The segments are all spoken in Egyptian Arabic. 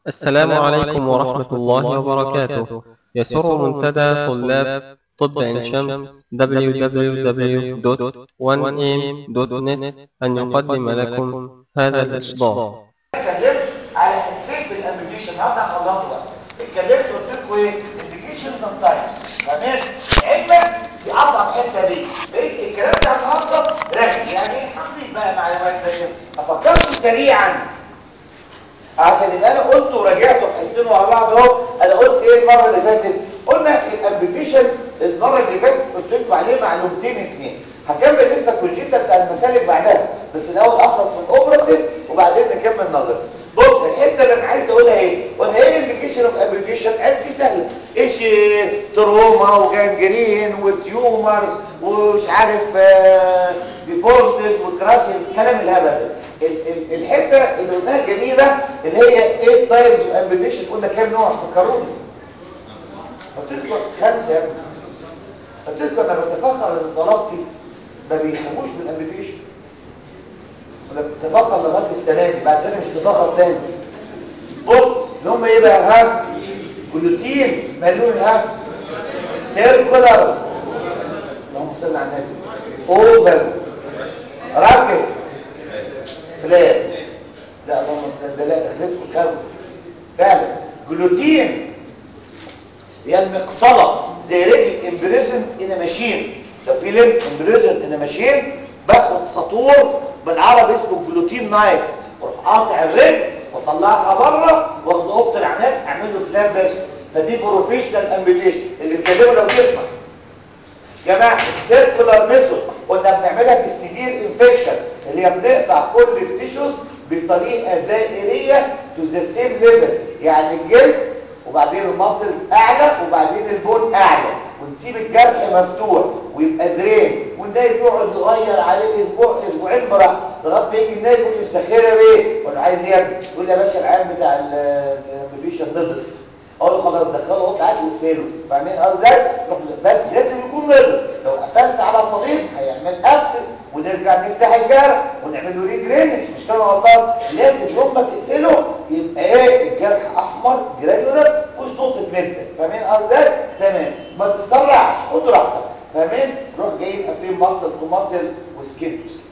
السلام عليكم ورحمة الله وبركاته يسر منتدى طلاب طب عين شمس www.1am.net أن يقدم لكم هذا الإصدار اتكلمت على حتتين في الامبليشن هبدا اخلصه بقى اتكلمت قلت لكم ايه انديكيشنز اند تايبس تمام علمك في اصعب حته دي بقيت الكلام ده النهارده راجع يعني ايه هنضيف بقى معلومات تانيه افكركم سريعا عشان يبقى انا قلت وراجعت وحسيتين ورا بعض اهو انا قلت ايه المره اللي فاتت قلنا الامبليشن المره اللي فاتت قلت لكم عليه معلومتين اثنين هكمل لسه الكونجيتا بتاع المسالك بعدها بس الاول اخلص من الاوبراتيف وبعدين نكمل نظري بص الحته اللي انا عايز اقولها ايه قلنا ايه الانديكيشن اوف ابليكيشن دي سهله ايش تروما وجانجرين وتيومرز ومش عارف ديفورتس وكراشز كلام الهبل ده الحته اللي قلناها جميله اللي هي ايه تايبز اوف ابليكيشن قلنا كام نوع فكروني قلت لكم خمسه يا ابني قلت لكم انا بتفخر ان طلبتي ما بيفهموش بالابليكيشن ولا بتفخر لغايه السنه دي بعد كده مش تفخر تاني بص اللي هم ايه بقى ها جلوتين مالون ها سيركولار اللهم صل على النبي اوفر راكت فلان لا اللهم ده لا دخلتكم الخوف فعلا جلوتين هي المقصله زي رجل امبريزن ان ماشين لو في لم امبريزن ان ماشين باخد سطور بالعربي اسمه جلوتين نايف واروح قاطع الرجل واطلعها بره واخد قبط العناب اعمل له فلان بس فدي بروفيشنال امبليشن اللي بتكلمه لو تسمع جماعه السيركولار ميثود قلنا بنعملها في السيفير انفكشن اللي هي بنقطع كل التيشوز بطريقه دائريه تو ذا سيم ليفل يعني الجلد وبعدين الماسلز اعلى وبعدين البون اعلى ونسيب الجرح مفتوح ويبقى درين والنايف يقعد يغير عليه اسبوع اسبوعين براحته لغايه ما يجي النايف يقول لي مسخره بيه ولا عايز يا ابني يقول لي يا باشا العيان بتاع الامبليشن نضف اقول له خلاص دخله اوضه عادي واقفله فاهمين قصدي بس لازم يكون نضف لو قفلت على الطبيب هيعمل ابسس ونرجع نفتح الجرح ونعمل له ريجرين مش كده غلطان لازم يوم ما تقتله يبقى ايه الجرح احمر جرانيولر وصوت المده فاهمين قصدي تمام ما تسرعش خد راحتك فاهمين روح جايين قافلين مصل تو مصل وسكين تو سكين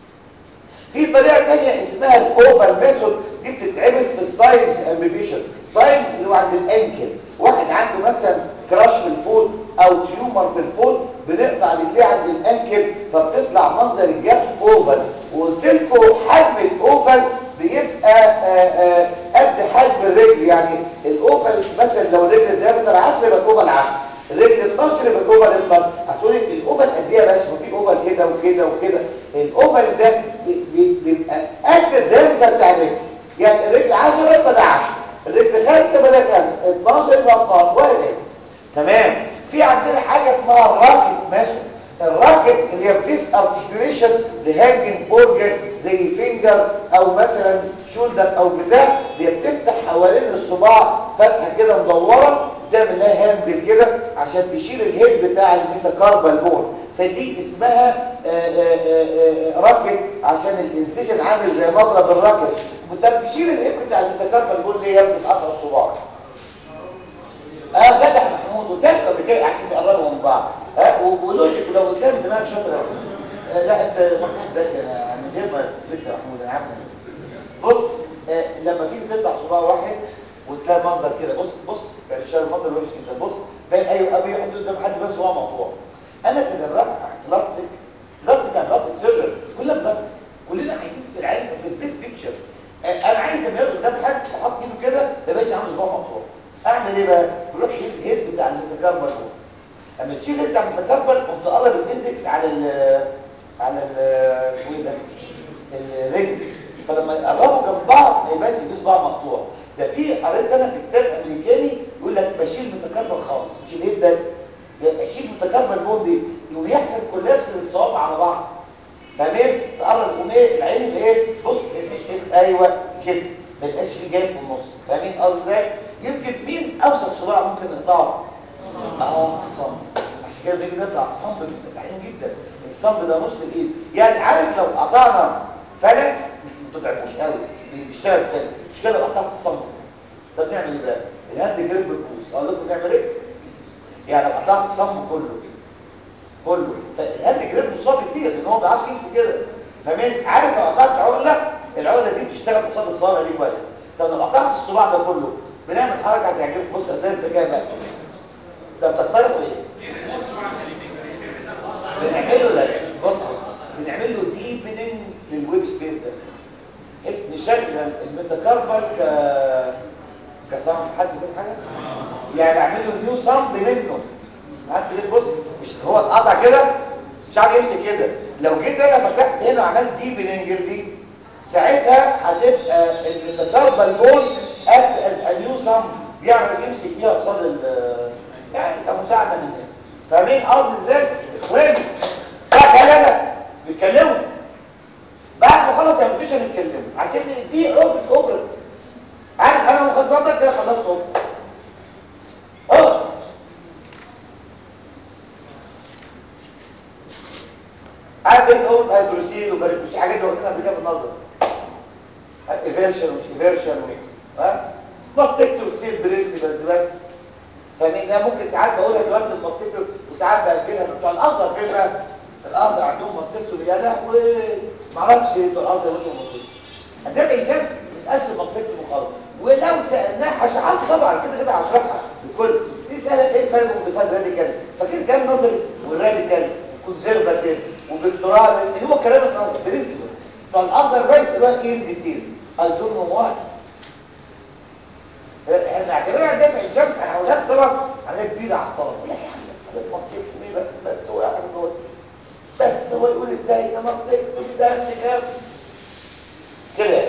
في طريقه ثانيه اسمها الاوفر ميثود دي بتتعمل في الساينس امبيبيشن ساينس اللي هو عند الانكل واحد عنده مثلا كراش في الفوت او تيومر في الفوت بنقطع رجليه عند الانكل فبتطلع منظر الجرح اوفر وقلت لكم حجم الاوفر بيبقى آآ آآ قد حجم الرجل يعني الاوفر مثلا لو الرجل الدايمتر 10 يبقى الاوفر 10 الرجل 12 يبقى الاوفر 12 هتقولي الاوفر قد ايه يا باشا في اوفر كده وكده وكده الاوفر ده بيبقى قد الدايمتر بتاع الرجل يعني الرجل 10 يبقى ده 10 الرجل 5 يبقى ده 5 12 يبقى 12 وهكذا تمام في عندنا حاجه اسمها الراكت ماشي الراكت اللي هي بتس ارتكيوليشن لهانجنج اورجن زي فينجر او مثلا شولدر او بتاع اللي بتفتح حوالين الصباع فتحه كده مدوره تعمل لها هاندل كده عشان تشيل الهيد بتاع الميتاكاربال بون فدي اسمها راكت عشان الانسجن عامل زي مضرب الراكت وانت بتشيل الهيد بتاع الميتاكاربال بون اللي هي بتتقطع الصباع اه جدع محمود وتفهم بكده عشان يقربوا من بعض ها ولوجيك ولو قدام دماغ شاطر آه لا انت محمود ذكي انا من غير ما تثبت يا محمود انا عارف بص آه لما تيجي تقطع صباع واحد وتلاقي منظر كده بص بص يعني الشارع المنظر وحش جدا بص باين ايوه ابي يحط قدام حد بس صباع مقطوع انا كجراح بلاستيك بلاستيك يعني بلاستيك سيرجن كلنا بلاستيك كلنا عايزين في العلم في البيس بيكتشر آه انا عايز لما يقعد قدام حد وحط ايده كده يا باشا عامل صباع مقطوع اعمل ايه بقى بروح شيل الهيد بتاع المتكبر اما تشيل الهيد بتاع المتكبر قمت تقرب الاندكس على ال على ال اسمه ايه ده الرجل فلما يقربوا جنب بعض ما يبانش في صباع مقطوع ده في قريت انا في كتاب امريكاني يقول لك بشيل متكبر خالص مش الهيد بس بشيل متكبر بون دي يقوم يحصل كولابس للصوابع على بعض تمام تقرب يقوم ايه العين اللي ايه بص ايوه كده ما يبقاش في جاي في النص فاهمين قصدي ازاي يمكن مين اوسط صباع ممكن نقطعه اه الصمب عشان كده بنيجي نقطع صمب بنبقى سعيدين جدا الصمب ده نص الايد يعني عارف لو قطعنا فلكس مش ما تضعفوش قوي بيشتغل كده مش كده لو قطعت الصمب طب نعمل ايه بقى الهاند جريب بالبوز اقول لكم نعمل ايه يعني لو قطعت الصم كله كله فالهاند جريب مصاب كتير لان هو ما بيعرفش يمسك كده فاهمين عارف لو قطعت عقله العقله دي بتشتغل قصاد الصوابع دي كويس طب لو قطعت الصباع ده كله بنعمل حركه هتعجبك بص زي الذكاء بس ده بتقترحوا ايه بنعمله ده بص بص بنعمل له ديبننج للويب سبيس ده بحيث نشغل الميتاكاربال ك كصمب حد فاهم حاجه يعني اعمل له نيو صمب منه عارف ليه بص مش هو اتقطع كده مش عارف يمسك كده لو جيت انا فتحت هنا وعملت ديبننج دي ساعتها هتبقى الميتاكاربال بون اكت از نيو صمب بيعمل يمسك بيها قصاد ال يعني كمساعده للناس فاهمين قصدي ازاي اخواني لا لا لا بيتكلموا بعد ما خلص يا مش هنتكلموا عشان دي عقده اوبرت عارف انا مخزنتك كده خلصت اوبرت اه عارف انت قلت هيدروسيل وباريكوسي حاجات اللي قلنا قبل كده بالنظر ايفيرشن ومش ايفيرشن ها ماستكتو تصير برنسبلز بس فاهمين ده ممكن ساعات بقولها دلوقتي الماستكتو وساعات باجلها بتوع الازهر فين بقى الازهر عندهم ماستكتو يا لهوي ما اعرفش بتوع الازهر وين ماستكتو عندنا انسان ما يسالش الماستكتو خالص ولو سالناه هشرحها طبعا كده كده هشرحها الكل دي سالت ايه الفرق بين الدفاع راديكال فاكر كان نظري والراديكال كونسرفاتيف وبالتراب هو كلام النظر برنسبل بتوع الازهر بس دلوقتي ايه ديتيل قال دول واحد احنا نعتبرها دافع الشمس انا هقولها طبعا عليها كبيره على الطلبه لا يا عم حضرتك مصريك ايه بس بس هو يعمل جوه بس هو يقول ازاي ده مصريك ده انتخاب كده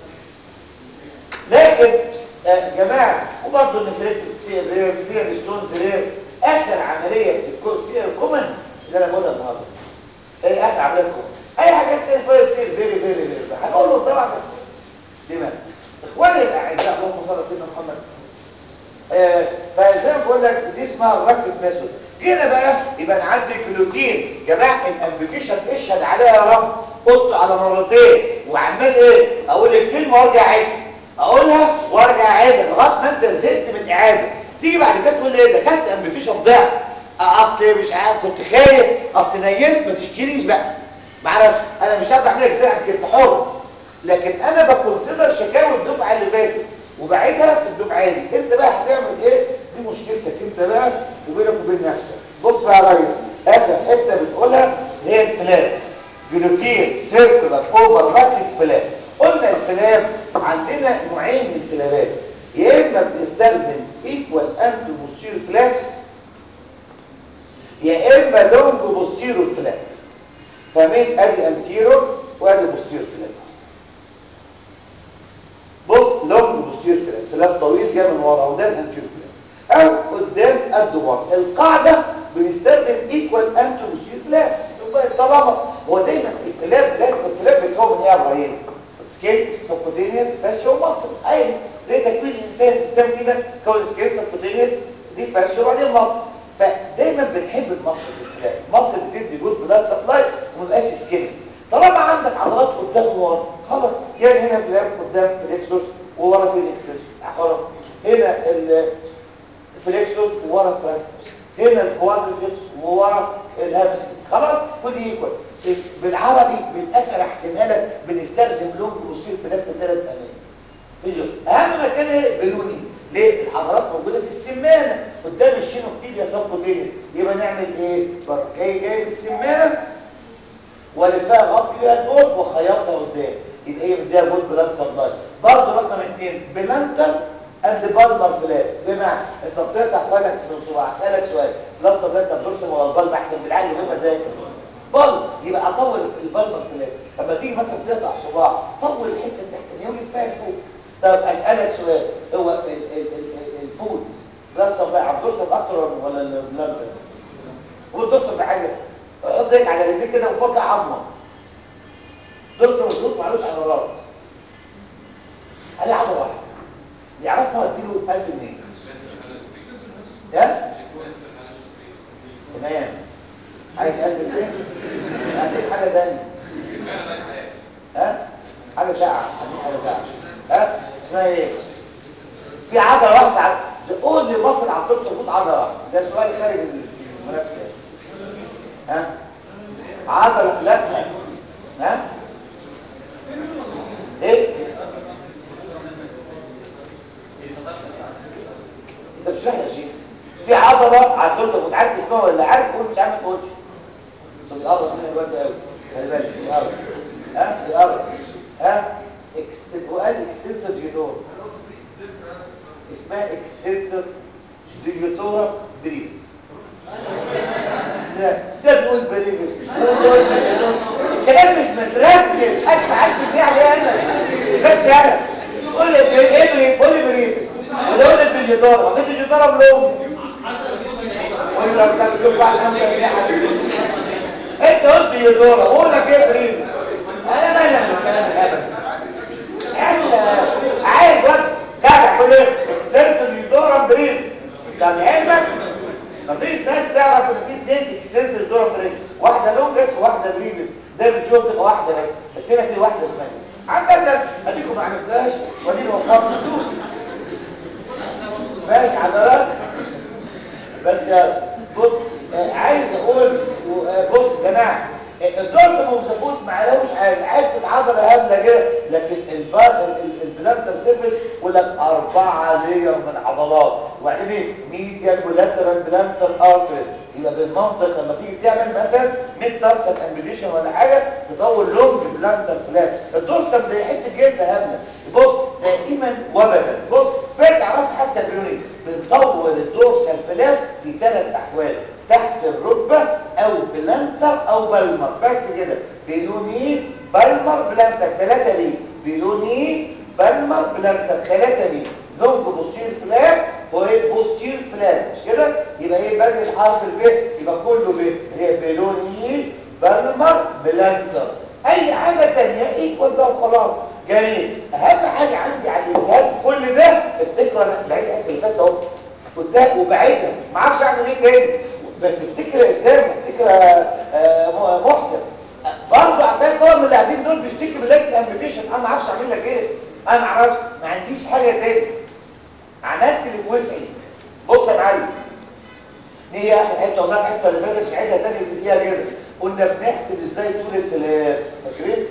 لكن يا جماعه وبرضه النفريت سي رير فيها ستونز رير اخر عمليه في السي الكومن اللي انا بقولها النهارده ايه اخر عمليه كومن اي حاجات تانية فيها تصير فيري فيري فيري هنقول له طبعا بس لماذا اخواني الاعزاء اللهم صل على سيدنا محمد آه فزي ما بقول لك دي اسمها الركب ميثود هنا بقى يبقى نعدي الجلوتين جماعه الامبليكيشن اشهد عليها يا رب قلت على مرتين وعمال ايه اقول الكلمه وارجع اعيدها اقولها وارجع اعيدها لغايه ما انت زهقت من الاعاده تيجي بعد كده تقول لي ايه ده كانت امبليكيشن ضعف اصل مش عارف كنت خايف اصل نيمت ما تشكيليش بقى معرفش انا مش هقدر اعمل ازاي كنت حر لكن انا بكونسيدر شكاوي الدفعه اللي فاتت وبعيدها في الدفعه دي انت بقى هتعمل ايه دي مشكلتك انت بقى وبينك وبين نفسك بص بقى يا ريس اخر حته بتقولها هي الفلاب جلوتين سيركولار اوفر ماركت فلاب قلنا الفلاب عندنا نوعين من الفلابات يا اما بنستخدم ايكوال اند بوستير فلابس يا اما لونج بوستيرو فلاب فاهمين ادي انتيرو وادي بوستير فلاب بص لونج بوستير فلاب فلاب طويل جاي من ورا وده الانتير فلاب او قدام قد ورا القاعده بنستخدم ايكوال انتو بوستير فلاب طالما هو دايما الفلاب لازم الفلاب بيتكون من ايه يا ابراهيم سكيل سبكوتينيوس فاشيا ومصل اي زي تكوين الانسان الانسان كده كون سكيل سبكوتينيوس دي فاشيا وبعدين مصل فدايما بنحب المصل في الفلاب المصل بتدي جود بلاد سبلاي وما بقاش سكيل طالما عندك عضلات قدام وورا خلاص يعني هنا فلاب قدام فليكسوس وورا فليكسوس خلاص هنا الفليكسوس وورا ترانسفيرس هنا الكوادريسبس وورا الهامس خلاص كل ايكوال بالعربي بالاخر احسمها لك بنستخدم لونج بوستير فلاب في ثلاث اماكن اهم مكان ايه بلوني ليه العضلات موجوده في السمانه قدام الشينوفيليا سبكوتينيس يبقى نعمل ايه بروح جاي جاي السمانه والفها غطي بيها البول وخيطها قدام يبقى هي مديها بول بلاد سبلاي برضه رقم اثنين بلانتر اند بالمر فلات بمعنى انت بتقطع فلكس من صباع اسالك سؤال بلاد سبلاي انت بترسم ولا البلب احسن بالعقل بيبقى زي بل يبقى اطول البلمر فلات لما تيجي مثلا تقطع صباع طول الحته التحتانيه والفها فوق طب اسالك سؤال هو ال ال ال الفود بلاد سبلاي عم ترسم اكتر ولا البلانتر هو ترسم بحاجه حط ايدك على رجليك كده وفك عظمه دكتور مظبوط معلوش على الراس قال لي عضله واحده يعرفها اديله 1000 جنيه يا تمام عايز 1000 جنيه هديك حاجه ثانيه ها حاجه ساعه هديك حاجه ساعه ها اسمها ايه في عضله واحده على قول لي مصر على الطب تفوت عضله واحده ده سؤال خارج المنافسه ها عضله لا ها ايه انت بتشرح يا شيخ في عضله على الطب تفوت عارف اسمها ولا عارف قول مش عارف ما تقولش طب القرف منها الواد قوي خلي بالك القرف ها القرف ها اكس وقال اكستنسور ديوتور اسمها اكستنسور ديوتورا بريفس لا ده بيقول بريفس الكلام مش مترتب حتى عارف ايه عليه انا بس انا قول لي ايه بريفس قول لي بريفس ولا قول لي الديوتورا ما في الديوتورا بلوم ولا لو كان بيقول بعد خمسة جنيه حبيبي انت قلت ديوتورا قول لك ايه بريفس انا لا لا الكلام الهبل عايز وقت قاعد كل اكستنسور يدورم بريد كان علمك مفيش ناس تعرف ان في اثنين اكستنسور يدورم بريد واحده لونجس وواحده بريدس ده بتشوف تبقى واحده بس بس هنا في واحده اسمها عندك اديكم ما عرفتهاش ودي وفرت فلوس ماشي عضلات بس يا بص آه عايز اقول آه بص يا جماعه الدورس مظبوط ما عليهوش حاجه حته عضله هبله كده لكن البلانتر سيرفيس يقول لك اربعه لير من عضلات وبعدين ايه ميديال ولاترال بلانتر ارتريز يبقى بالمنطق لما تيجي تعمل مثلا ميد تارسال امبليشن ولا حاجه تطور لونج بلانتر فلات الدورسم ده حته جلد هبله بص دائما وابدا بص فات عرفت حتى البيوني بنطور الدورسال فلات في ثلاث احوال تحت الركبة او بلانتر او بالمر بس كده بيلوني بالمر بلانتر ثلاثة ليه بيلوني بالمر بلانتر ثلاثة ليه لونج بوستير فلات وايه بوستير فلات مش كده يبقى ايه بدل الحرف الب يبقى كله ب هي بيلوني بالمر بلانتر اي حاجة تانية ايكوال بقى وخلاص جميل اهم حاجة عندي على الانتهاء كل ده افتكروا انا بعيد اسئله اللي فاتت اهو قلتها وبعيدها ما اعرفش اعمل ايه تاني بس افتكر يا اسلام افتكر آه محسن برضه عطايا الطلب اللي قاعدين دول بيشتكي باللجنه امبيشن انا ما اعرفش اعمل لك ايه انا ما اعرفش ما عنديش حاجه تاني عملت اللي في وسعي بص يا معلم هي اخر حته قلنا الحصه اللي فاتت نعيدها تاني فيها كده قلنا بنحسب ازاي طول الفلاب فاكرين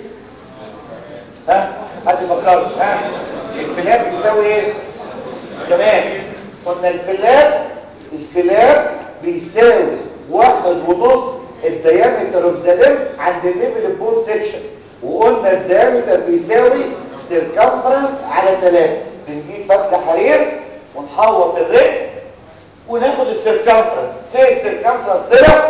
ها حد فكر ها الفلاب بيساوي ايه تمام قلنا الفلاب الفلاب بيساوي واحد ونص الديامتر اوف ذا ليم عند الليفل البون سيكشن وقلنا الديامتر بيساوي سيركمفرنس على 3 بنجيب فتله حرير ونحوط الرجل وناخد السيركمفرنس سي السيركمفرنس طلع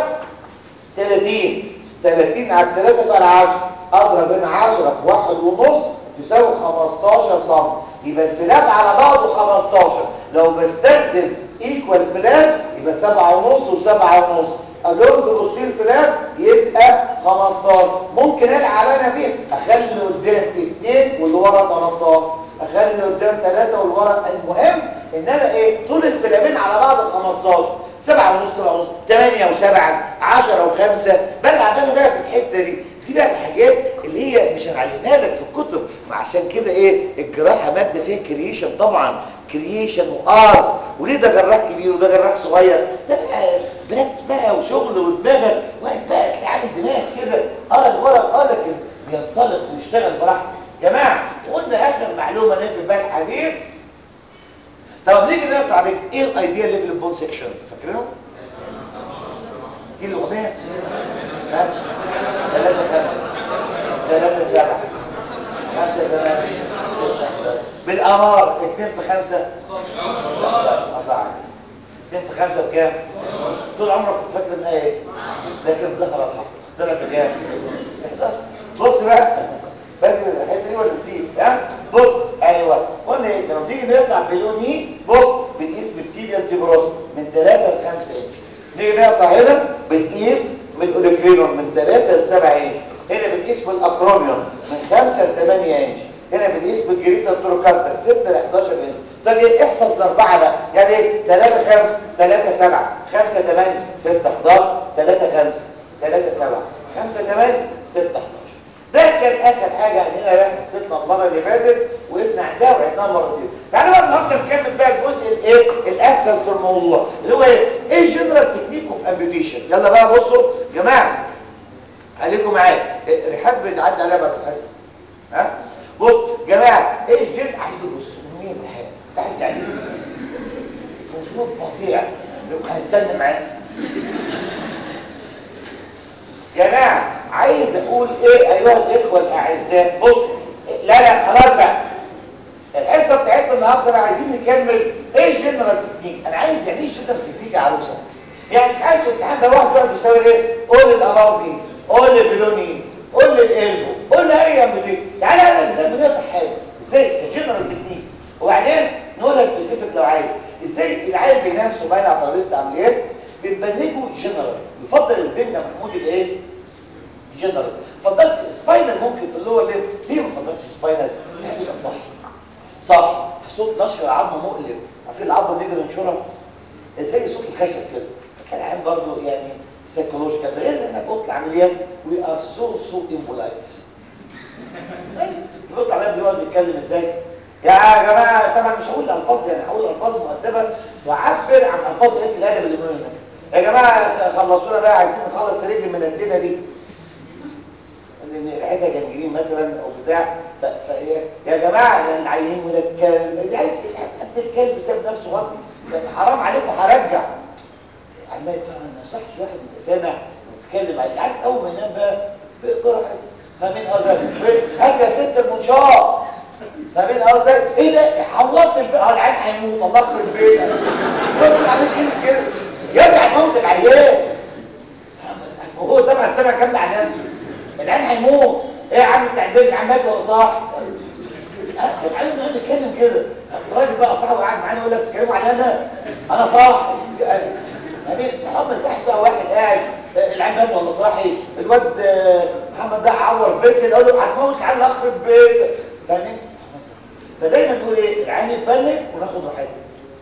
30 30 على 3 بقى 10 اضرب هنا 10 في واحد ونص يساوي 15 سم يبقى الفلاب على بعضه 15 لو بستخدم ايكوال فلاب يبقى سبعة ونص وسبعة ونص اللونج بصير فلاب يبقى 15 ممكن العب انا فيه اخلي قدام 2 واللي ورا 13 اخلي قدام 3 واللي ورا المهم ان انا ايه طول الفلابين على بعض 15 7 ونص 7 ونص 8 و7 10 و5 بلعب انا بقى في الحته دي دي بقى الحاجات اللي هي مش هنعلمها لك في الكتب ما عشان كده ايه الجراحه ماده فيها كرييشن طبعا كرييشن وارت وليه ده جراح كبير وده جراح صغير ده بقى براكتس بقى وشغل ودماغك واحد بقى تلاقي عامل دماغ كده اه الورق اه لكن بينطلق ويشتغل براحته جماعه قلنا اخر معلومه نقفل بقى الحديث طب نيجي نقطع عليك ايه الايديا ليفل البون سيكشن فاكرينه؟ دي الاغنيه ها ثلاثة خمسة ثلاثة سبعة خمسة ثمانية بالأمار اتنين في خمسة أربعة اتنين في خمسة بكام؟ طول عمرك كنت فاكر انها ايه؟ لكن ظهر الحق طلعت بكام؟ 11 بص بقى فاكر الحته دي ولا نسيت ها؟ بص ايوه قلنا ايه لما تيجي نقطع بلوني بص بنقيس بالتيبيال تيبروس من 3 ل 5 انش نيجي نقطع هنا بنقيس من الاوليكرينون من 3 ل 7 انش هنا بنقيس بالاكروميون من 5 ل 8 انش هنا بنقيس بالجريتا التروكانتر 6 ل 11 انش طب ايه احفظ الاربعه بقى يعني ايه 3 5 3 7 5 8 6 11 3 5 3 7 5 8 6 11 ده كان اخر حاجه هنا احنا حصتنا المره اللي فاتت وقفنا عندها وعدناها مرتين تعالوا بقى النهارده نكمل بقى هيحصل في الموضوع اللي هو ايه ايه جنرال تكنيك اوف امبيتيشن يلا بقى بصوا يا جماعه خليكم معايا إيه، رحاب بتعدي عليها ما تحس ها بص يا جماعه ايه الجن عندي بص مين رحاب تعالى يعني فضول فظيع لو هنستنى معاك جماعه عايز اقول ايه ايها الاخوه الاعزاء بصوا لا لا خلاص بقى الحصه بتاعتنا النهارده بقى عايزين نكمل ايه الجنرال تكنيك انا عايز يعني ايه جنرال تكنيك يا عروسه يعني مش عايز الامتحان ده واحد يقعد يساوي ايه قول الاماضي قول البلوني قول القلب قول لي اي امبلي يعني انا ازاي بنقطع حاجه ازاي الجنرال تكنيك وبعدين نقولها سبيسيفيك لو عايز ازاي العيل بينام صباين على ترابيزه عمليات بنبنجه جنرال يفضل البن ده محمود الايه جنرال فضلت سباينال ممكن في اللور ليه ليه ما فضلتش سباينال لا صح صح في صوت نشر العظم مؤلم عارفين العظمه نيجي ننشرها زي صوت الخشب كده كان عام برضه يعني سايكولوجيكال غير ان انا قلت العمليات وي ار سو سو امبولايت القلت العمليات بيقعد يتكلم ازاي يا جماعه طبعا مش هقول الفاظ يعني هقول الفاظ مؤدبه واعبر عن الفاظ قله الادب اللي بنقولها يا جماعه خلصونا بقى عايزين نخلص رجل من الدنيا دي ان ريحتها جنجرين مثلا او بتاع ف... ف... يا جماعه انا العينين ولا الكلب اللي عايز يلعب الكلب ساب نفسه غلط حرام عليكم هرجع عمال ما يصحش واحد يبقى سامع ويتكلم عليه عارف اول ما ينام بقى بيقرا فاهمين قصدك هات يا ست المنشار فاهمين قصدك ايه ده حورت الفئه العيال هيموت الله يخرب بيتك قلت عليك كده يرجع موت العيال هو طبعا سامع كام على نفسه العيال هيموت ايه يا عم بتاع البيت عم مات ولا صاح العيال ما بيتكلم كده الراجل بقى صاحبه قاعد معانا يقول لك بتتكلموا عليا انا انا صاحي امين محمد صاحي بقى واحد قاعد العيال مات ولا صاحي الواد محمد ده عور فيسل قال له هتموت العيال اخرب بيتك فاهمين فدايما نقول ايه العيال يتبلد وناخد راحتنا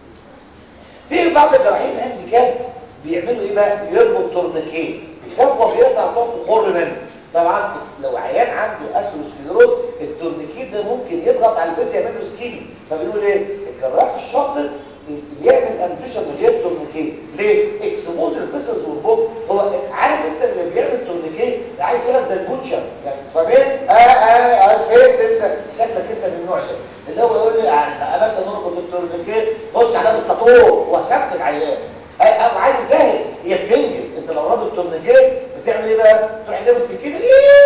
في بعض الجراحين الهانديكاب بيعملوا ايه بقى يربط تورنيكيه الكفوه بيقطع تقعد تخر منه طبعا لو عيان عنده اثيروسكليروز التورنيكيت ده ممكن يضغط على الفيس يعمل له سكيمي فبنقول ايه الجراح الشاطر يعمل امبيشن من غير تورنيكيت ليه اكسبوز الفيسز والبوك هو عارف انت اللي بيعمل تورنيكيت ده عايز يلعب زي البوتشر يعني فاهمين اه اه اه فهمت انت شكلك انت من النوع ده اللي هو يقول لي يعني بس نربط التورنيكيت خش على بالسطور وخفت العيان اه عايز يسهل هي بتنجز انت لو رابط تورنيكيت بتعمل ايه بقى تروح جايب السكينه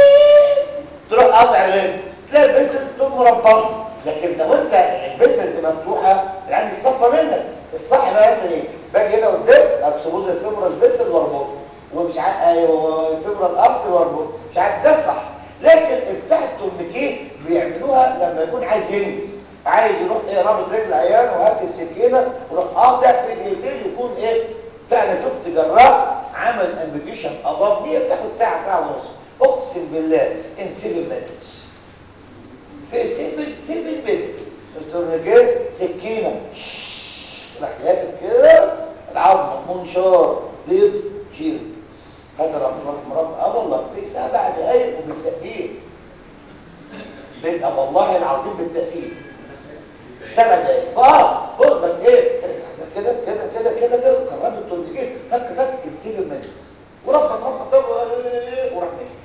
تروح قاطع الرجل تلاقي الفيسل تكون مربطه لكن لو انت الفيسلز مفتوحه يعني تصفى منك الصح بقى يحصل ايه باجي هنا قدام اكسبوز الفيمورال فيسل واربطه ومش عارف ايوه الفيمورال ارتر واربطه مش عارف ده الصح لكن بتاع التورنيكيه بيعملوها لما يكون عايز ينجز عايز يروح ايه رابط رجل عيان وهات السكينه ويروح قاطع في دقيقتين يكون ايه فانا شفت جراح عمل امبيديشن اباف دي بتاخد ساعه ساعه ونص اقسم بالله ان 7 مينتس في 7 7 مينتس التورنيكيت سكينه راح لافف كده العظمه منشار ضيق شيل هذا راح مربع اه والله في سبع دقايق وبالتأكيد بيبقى والله العظيم بالتأكيد سبع دقايق فاه بص بس ايه كده كده كده كده كده قررت التورنيكيت تك تك تسيب المجلس وربط ربط ربط وراح ماشي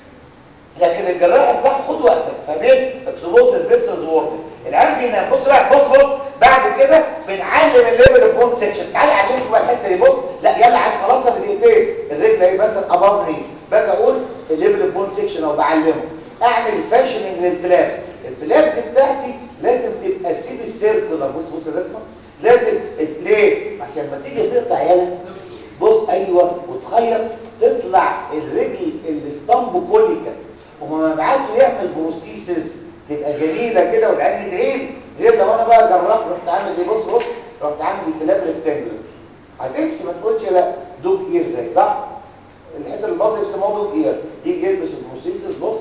لكن الجراح الصح خد وقتك فاهمين اكسبوز الفيسلز وورد العيان بينام بص بقى بص بص بعد كده بنعلم الليفل اوف بون سيكشن تعالى اعلمك بقى الحته دي بص لا يلا عايز خلاصها في دقيقتين الرجل اهي مثلا اباف ني باجي اقول الليفل اوف بون سيكشن او بعلمه اعمل فاشننج للفلابس الفلابس بتاعتي لازم تبقى سيب السيركلر بص بص الرسمه لازم ليه عشان لما تيجي تقطع يالك بص ايوه وتخيط تطلع الرجل الاسطمب كوليكا وما مبعته يعمل بروسيسز تبقى جميله كده والعين تعين غير لو انا بقى جراح رحت عامل ايه بص بص رحت عامل الفلاب ريكتانجلر هتمشي ما تقولش لا دوج اير زي صح الحته اللي بره بيسموها دوج اير يجي يلبس البروسيسز بص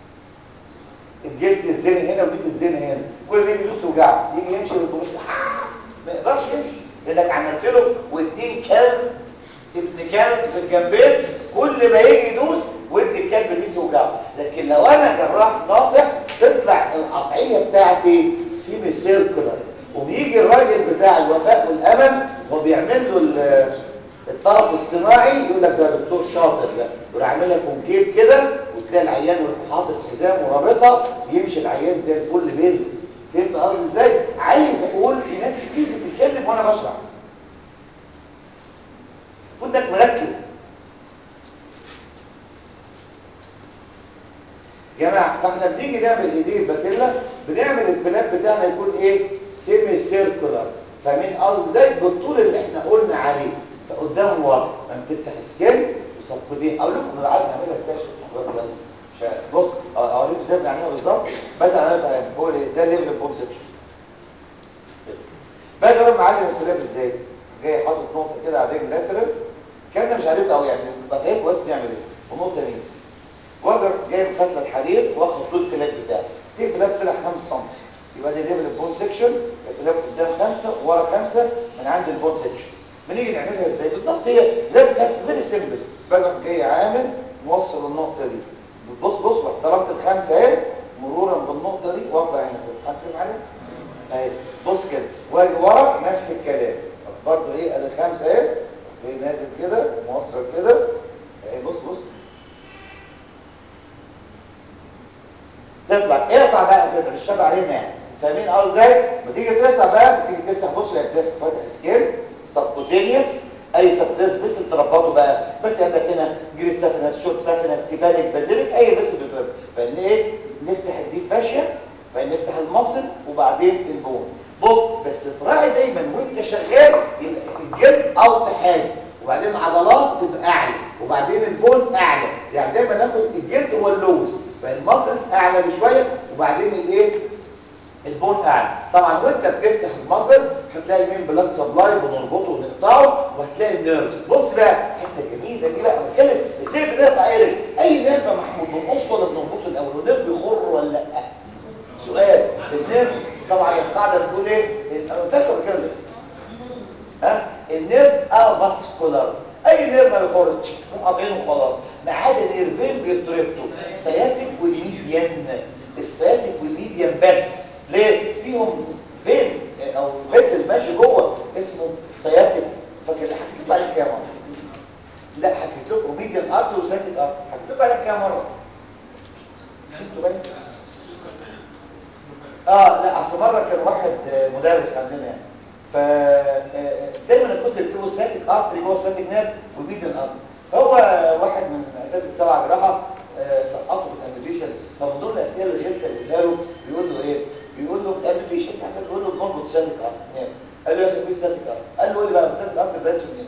الجلد الزين هنا وجلد الزين هنا كل ما يجي يدوس توجعه يجي يمشي بالبروس ما يقدرش يمشي لانك عملت له والدين كلب ابن كلب في الجنبين كل ما يجي يدوس ودي الكلب دي توجعه لكن لو انا جراح ناصح تطلع القطعيه بتاعتي سيمي سيركلر وبيجي الراجل بتاع الوفاء والامل هو بيعمل له ال- الطرف الصناعي يقول لك ده دكتور شاطر ده يروح عامل لك كونكيف كده وتلاقي العيان يروح حاطط حزام ورابطه يمشي العيان زي الفل بيلبس فهمت قصدي ازاي عايز اقول في ناس كتير بتتكلم وانا بشرح المفروض انك مركز يا جماعه فاحنا بنيجي نعمل ايديه الباتيلا بنعمل الفلاب بتاعنا يكون ايه سيمي سيركولار فاهمين قصدي ازاي بالطول اللي احنا قلنا عليه فقدام ورا لما تفتح سكين وصفقتين اقول لكم عايز نعملها ازاي شوف بس مش عارف. بص اوريكم ازاي بنعملها بالظبط بس انا بقى بقول إيه، ده ليفل البونسبشن باجي اقول معلم الفلاب ازاي جاي حاطط نقطه كده على الرجل لاترال الكلام ده مش عليكم قوي يعني ببقى فاهم كويس بنعمل ايه ونقطه مين واجر جايب فتله الحديد واخد طول الفلاب بتاعي سي الفلاب طلع 5 سم يبقى ده ليفل البون سكشن الفلاب قدام 5 ورا 5 من عند البون سكشن بنيجي نعملها ازاي بالظبط هي زي ما فيري سيمبل باجي جاي عامل موصل النقطه دي بص بص احترمت الخمسه اهي مرورا بالنقطه دي واطلع هنا كده هتفهم معايا اهي بص كده واجي ورا نفس الكلام برضه ايه ادي خمسه اهي جاي نازل كده موصل كده اهي بص بص تطلع اقطع بقى كده مش شرط علينا يعني فاهمين اه ازاي ما تيجي تقطع بقى تيجي تفتح بص يا تفتح فاتح سكيل سبكوتينيوس اي سبكوتينيوس بس تربطه بقى بس عندك هنا جريد سافنس شورت سافنس كيفاليك بازيليك اي بس بتضرب فان ايه نفتح الديب فاشيا بعدين نفتح المصل وبعدين البون بص بس تراعي دايما وانت شغال يبقى الجلد اوطى حاجه وبعدين العضلات تبقى اعلى وبعدين البون اعلى يعني دايما ناخد الجلد هو اللوز فالمصل اعلى بشويه وبعدين الايه البون اعلى طبعا وانت بتفتح المصل هتلاقي مين بلاد سبلاي بنربطه ونقطعه وهتلاقي النيرفز بص بقى حته جميله دي بقى بتكلم ازاي بنقطع ايه رجل؟ اي نيرف يا محمود بنقصه ولا بنربطه الاول والنيرف يخر ولا لا سؤال النيرف طبعا القاعده بتقول ايه انا قلت لكم كده ها النيرف افاسكولار اي نيرف ما بيخرجش مقاطعين وخلاص ما عدا نيرفين بيتربطوا سياتيك والميديان السياتيك والميديان بس ليه فيهم فين او فيسل ماشي جوه اسمه سياتيك فاكر حكيت لكم عليه كام مره لا حكيت لكم ميديان ارت وسياتيك ارت حكيت لكم عليه كام مره شفتوا بالك اه لا اصل مره كان واحد مدرس عندنا يعني ف دايما كنت بكتبه ساتيك ارتري جوه ساتيك نيرف وميديان ارت فهو واحد من اساتذه السبعه جراحه سقطه في الامبيشن فمن ضمن الاسئله اللي جت سالتها له بيقول له ايه بيقول له الامبيشن يعني بيقول له بنربط ساتيك ارت نيرف قال له يا شيخ في ساتيك ارت قال له قول لي بقى ساتيك ارت برانش منين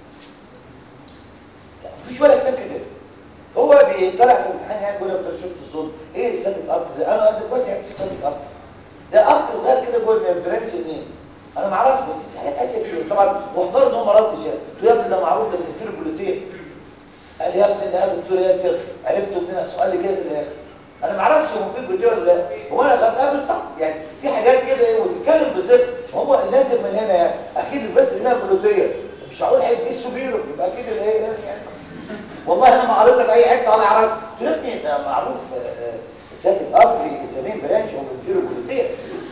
مفيش ولا كتاب كده هو بيطلع في الامتحان يعني بيقول لك شفت الصوت ايه الساتيك ارت ده انا قد كويس يعني في ساتيك ارت ده ارت صغير كده جوه البرانش منين انا ما اعرفش بس في حاجات اساسيه طبعا واحضر ان هو ما ردش يعني قلت له يا ابني ده معروف ده من الفيروبوليتين قال يا ابني ده يا دكتور ياسر عرفته منين السؤال اللي كده في الاخر انا ما اعرفش هو في فيديو ولا لا هو انا خدتها بالظبط يعني في حاجات كده ايه وتتكلم بصدق هو نازل من هنا يعني اكيد بس انها بوليتيه مش هقول هيدي السوبيرو يبقى اكيد اللي هي يعني والله انا ما قريت لك اي حته ولا اعرف قلت له يا ابني ده معروف ساتيك افري زمين برانش هو من فيروبوليتين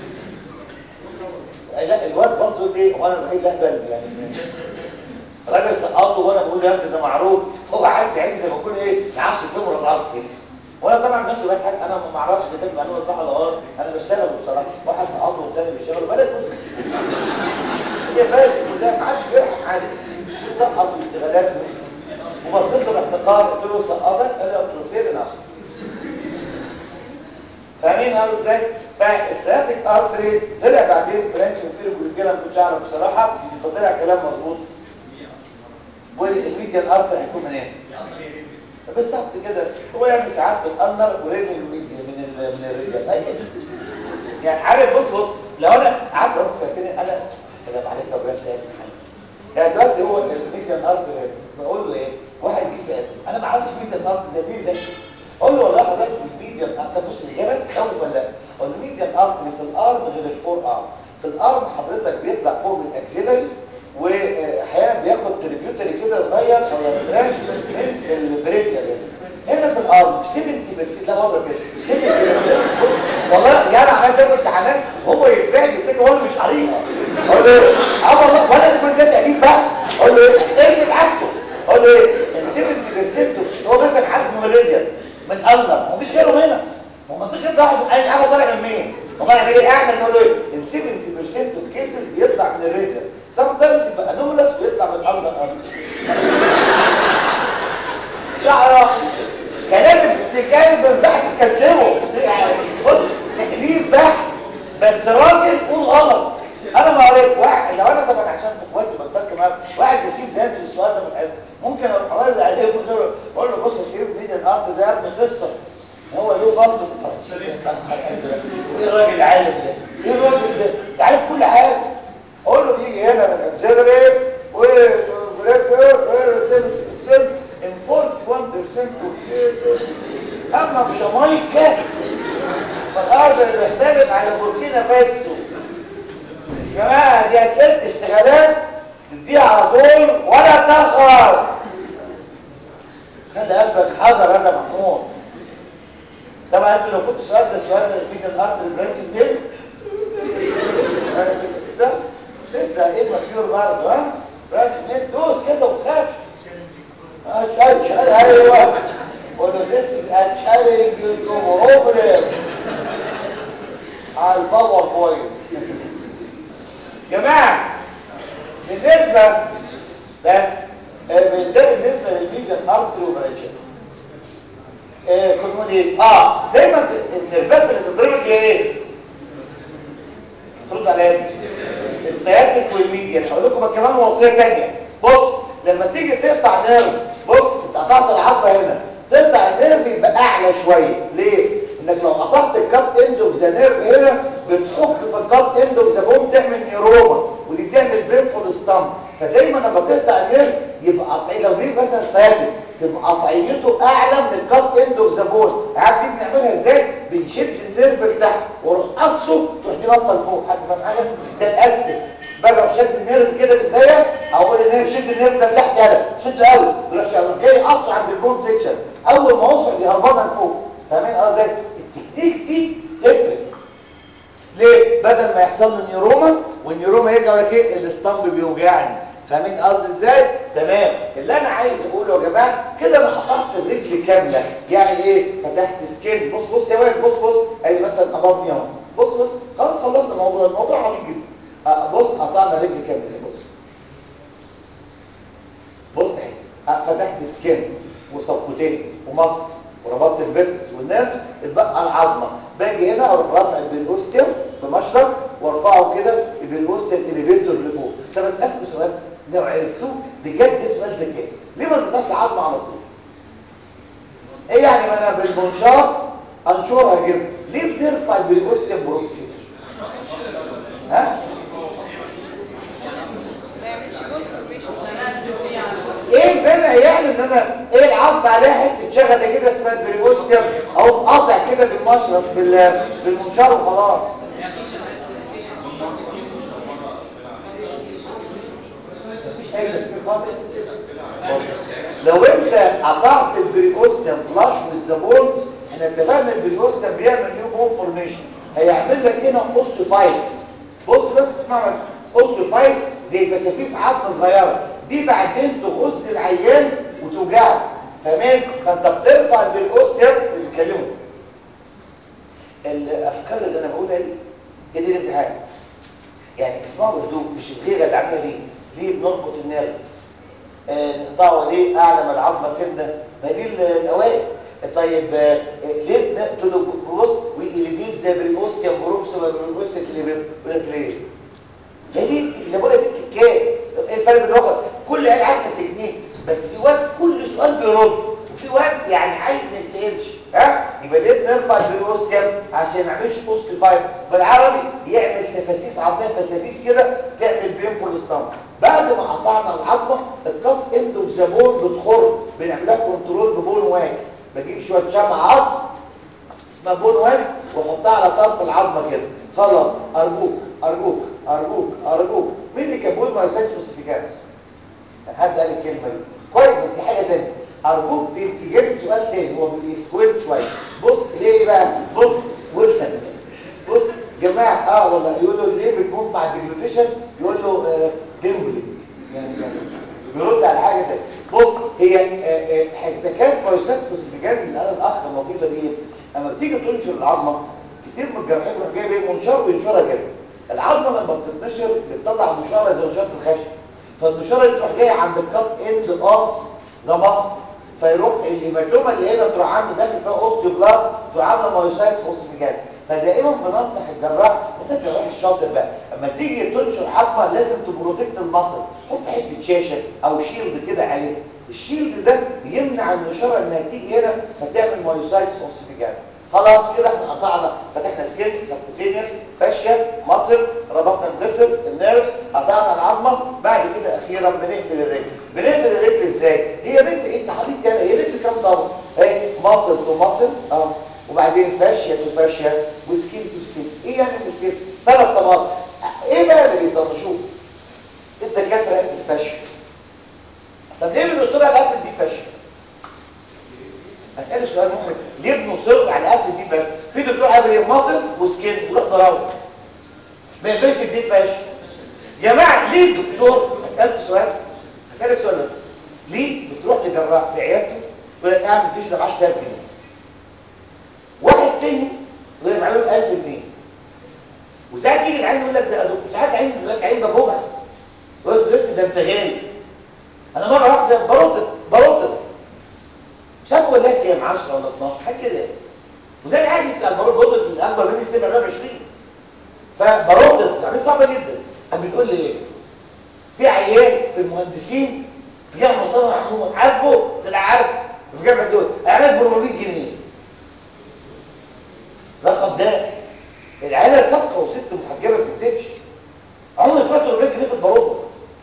لا الواد بص قلت ايه هو انا الوحيد اهبل يعني راجل سقطه وانا بقول له يا ابني ده معروف هو عايز يعني زي ما يكون ايه معرفش كبر الارض كده وانا طبعا نفسي بضحك انا ما اعرفش اذا كانت معلومه صح ولا غلط انا بشتغل بصراحه واحد سقطه والتاني بيشتغل بلد بص هي بلد كلها ما حدش بيرحم حد سقط اشتغالات وبصيت له باحتقار قلت له سقطك قال لي قلت له فين الاصل فاهمين قالوا ازاي فالسياتيك ارتري طلع بعدين برانش وفيرو كوليتين انا كنتش اعرف بصراحه فطلع كلام مظبوط والميديان ارتري هيكون من ايه بالظبط كده هو يعني ساعات بتقنر ورجل الميديا من ال من الرجال اي كده يعني عارف بص بص لو انا قعدت رحت سالتني انا السلام عليكم يا ابو سالت يعني دلوقتي هو الميديان ارتري بقول له ايه واحد جه سالني انا ما اعرفش ميديان ارتري ده مين ده اقول له والله حضرتك الميديان ارتري بص الاجابه تخوف ولا لا اقول له الميديان ارتري في الارم غير الفور ارم في الارم حضرتك بيطلع فوق من الاكسيلري واحيانا بياخد تريبيوتري كده صغير او يعني برانش من البريكيا هنا في الارض 70% لا وضع كده 70% والله يعني عمال ده امتحانات هو يتباعد يفتكر هو اللي مش قاريها هو اقول له ايه اه والله وانا كل ده تقريب بقى اقول له ايه ايه عكسه اقول له ايه ال 70% هو مثلا حد ميريديان من الله مفيش غيره هنا هو ما فيش غير واحد اي حاجه طالع من مين طب انا ايه اعمل نقول له ايه ال 70% اوف كيسز بيطلع من الريديان سام تايمز يبقى انومالس ويطلع من الله الله شعره كلام ابن كلب بحث كلمه يعني بص تقليد بحث بس راجل قول غلط انا ما قريت واحد لو انا طبعا عشان اخواتي بتفكر معاهم واحد يسيب زاد السؤال ده من الاسم ممكن اروح ارد عليه وأقول- اقول له بص يا شريف فيديو الارض ده ابن قصه هو له برضه ايه الراجل العالم ده ايه الراجل ده انت عارف كل حاجه اقول له بيجي هنا من الجزائر وسيلف in 41% of cases اما في جامايكا فالارض اللي بيختلف على بوركينا فاسو يا جماعه دي اسئله اشتغالات تديها على طول ولا تاخر خلي قلبك حذر هذا محمود طبعا انت لو كنت سؤال ده السؤال ده في الارض البرانش دي لسه ايه ماتيور برضه ها برانش دي دوس كده وخاف اشهد ايوه قول له this is a challenge problem على الباور بوينت جماعه بالنسبه بس ده بالنسبه للميديان ارتري اوبريشن ايه كنت بقول ايه اه دايما النرفات اللي بتضربك ايه ترد على ايه السياتيك والميديان هقول لكم كمان وصيه ثانيه بص لما تيجي تقطع نيرف بص انت قطعت العظمه هنا تقطع النيرف يبقى اعلى شويه ليه انك لو قطعت الكات اند اوف ذا نيرف هنا بتحك في الكات اند اوف ذا بون تعمل نيروما ودي تعمل بينفول ستامب فدايما لما تقطع النيرف يبقى قطعي لو دي مثلا سياتيك تبقى قطعيته اعلى من الكات اند اوف ذا بون عارف دي بنعملها ازاي بنشد النيرف لتحت واروح قصه تروح دي نطه لفوق حد فاهم حاجه ده الاستك بقى شد النيرف كده بالدايه اقول النيرف شد النيرف ده لتحت يلا شد قوي يروح جاي قص عند البون سيكشن اول ما اوصل دي هربانه لفوق فاهمين قصدي التكنيكس دي تفرق ليه بدل ما يحصل له نيوروما والنيوروما يرجع لك ايه الاسطمب بيوجعني فاهمين قصدي ازاي تمام اللي انا عايز اقوله يا جماعه كده انا قطعت الرجل كامله يعني ايه فتحت سكين بص بص يا واد بص بص ادي مثلا ابطني اهو بص بص خلاص خلصنا الموضوع الموضوع عميق جدا أه بص قطعنا رجل كامله بص بص اهي أه فتحت سكين وصفقتين ومصر وربطت الفيسكس والنرفز اتبقى العظمه باجي هنا اروح رافع البريوستيوم بمشرط وارفعه كده البريوستيوم اليفيتور لفوق طب اسالكم سؤال لو عرفتوه بجد سؤال ذكي ليه ما بتقطعش العظمه على طول ايه يعني ما انا بالمنشار انشرها كده ليه بنرفع البريوستيوم بروكسي ها ايه الفرق يعني ان انا ايه العظم عليها حته شغله كده اسمها البريوستيوم او قاطع كده بالمشرط بال- بالمنشار وخلاص مفيش اي تفكير خالص لو انت قطعت البريوستيوم فلاش والزبون احنا اتفقنا البريوستيوم بيعمل نيو بون فورميشن هيعمل لك هنا اوستوفايتس بص بس اسمع بس اوستوفايتس زي فسافيس عظم صغيره دي بعدين تخص العيان وتوجعه تمام فانت بترفع البريوستيوم اللي بيتكلموا الافكار اللي انا بقولها دي هي دي الامتحان يعني اسمعوا بهدوء مش الغيره اللي عاملها دي ليه بنربط النيرف آه، نقطعه ليه اعلى من العظمه سنه ما دي ال- الاوائل طيب آه، ليه بنقتله بص ويليفيت زي بريبوستيوم بروكسوم بريبوستيوم كليفير يقول لك ليه هي دي اللي بقولها دي التكات ايه الفرق بين الوقت كل عيل عارف التكنيك بس في وقت كل سؤال بيرد وفي وقت يعني عايز ما يسالش ها يبقى ليه بنرفع البريوستيوم عشان ما يعملش بوست فايت بالعربي يعمل تفاسيس عظميه فسافيس كده تعمل بينفول ستامب بعد ما قطعنا العظمه الكف اند اوف ذا بون بتخر بنعملها كنترول ببون واكس بجيب شويه شمع عظم اسمها بون واكس واحطها على طرف العظمه كده خلاص ارجوك ارجوك ارجوك ارجوك مين اللي كان بيقول ما يسالش فوسفيكانس كان حد قال الكلمه دي كويس بس دي حاجه ثانيه ارجوك دي اجابه سؤال تاني هو بيسكويت شويه بص ليه بقى بص وافهم بص جماعه اه والله يقولوا ليه بتموت مع الديجلوتيشن يقول له آه ديمبلي يعني يعني بيرد على حاجه تانية بص هي آه، آه، حتكات بايوسينثيسيس بجد اللي انا الاخ اللطيفه دي إيه؟ اما بتيجي تنشر العظمه كتير من الجراحين بيروح جايب ايه منشار وينشرها كده العظمه لما بتتنشر بتطلع نشاره زي نشاره الخشب فالنشاره دي تروح جايه عند الكات اند اوف ذا مصل فيروح الهيماتوما اللي هنا تروح عامله داخل فيها اوستيوبلاست تروح عامله مايوسايتس اوستيجاز فدائما بننصح الجراح وانت الجراح الشاطر بقى اما تيجي تنشر عظمه لازم تبروتكت المصل حط حته شاشه او شيلد كده عليه الشيلد ده بيمنع النشاره انها تيجي هنا فتعمل مايوسايتس اوستيجاز خلاص كده احنا قطعنا فتحنا سكين سبكوتينيوس فاشيا مصل ربطنا الفيسلز النيرفز قطعنا العظمه بعد كده اخيرا بنقفل الرجل بنقفل الرجل ازاي هي رجل انت حبيبي يعني هي رجل كام ضرب اهي مصل تو مصل اه وبعدين فاشيا تو فاشيا وسكين تو سكين ايه يعني المشكله ثلاث طبقات ايه بقى اللي بيطنشوه الدكاتره قد الفاشيا طب ليه بنصر على قفل دي فاشيا اسال سؤال مهم ليه بنصر على قفل دي بس في دكتور عامل ايه مصل وسكين وروح ضربه ما يقبلش الديت فاشيا يا جماعه ليه الدكتور اسالك سؤال اسالك سؤال بس ليه بتروح لجراح في عيادته يقول لك اعمل فيش ده ب 10000 جنيه واحد تاني يقول لك معلوم 1000 جنيه وساعات يجي العين يقول لك ده يا دكتور ساعات عين يقول لك عين ببوجع يقول لك لسه ده انت غالي انا مره رحت بروتر بروتر شافوا ولا كام 10 ولا 12 حاجه كده وده العادي بتاع البروتر الاكبر مني سنه 24 فبروتر يعني صعبه جدا قام بتقول لي ايه في عيال في المهندسين في جامعه مصطفى محمود عارفه طلع عارف في جامعه دول اعرف ب 400 جنيه رقم ده العيله صفقه وست محجبه ما بتكتبش عمري سمعت 400 جنيه في البروتر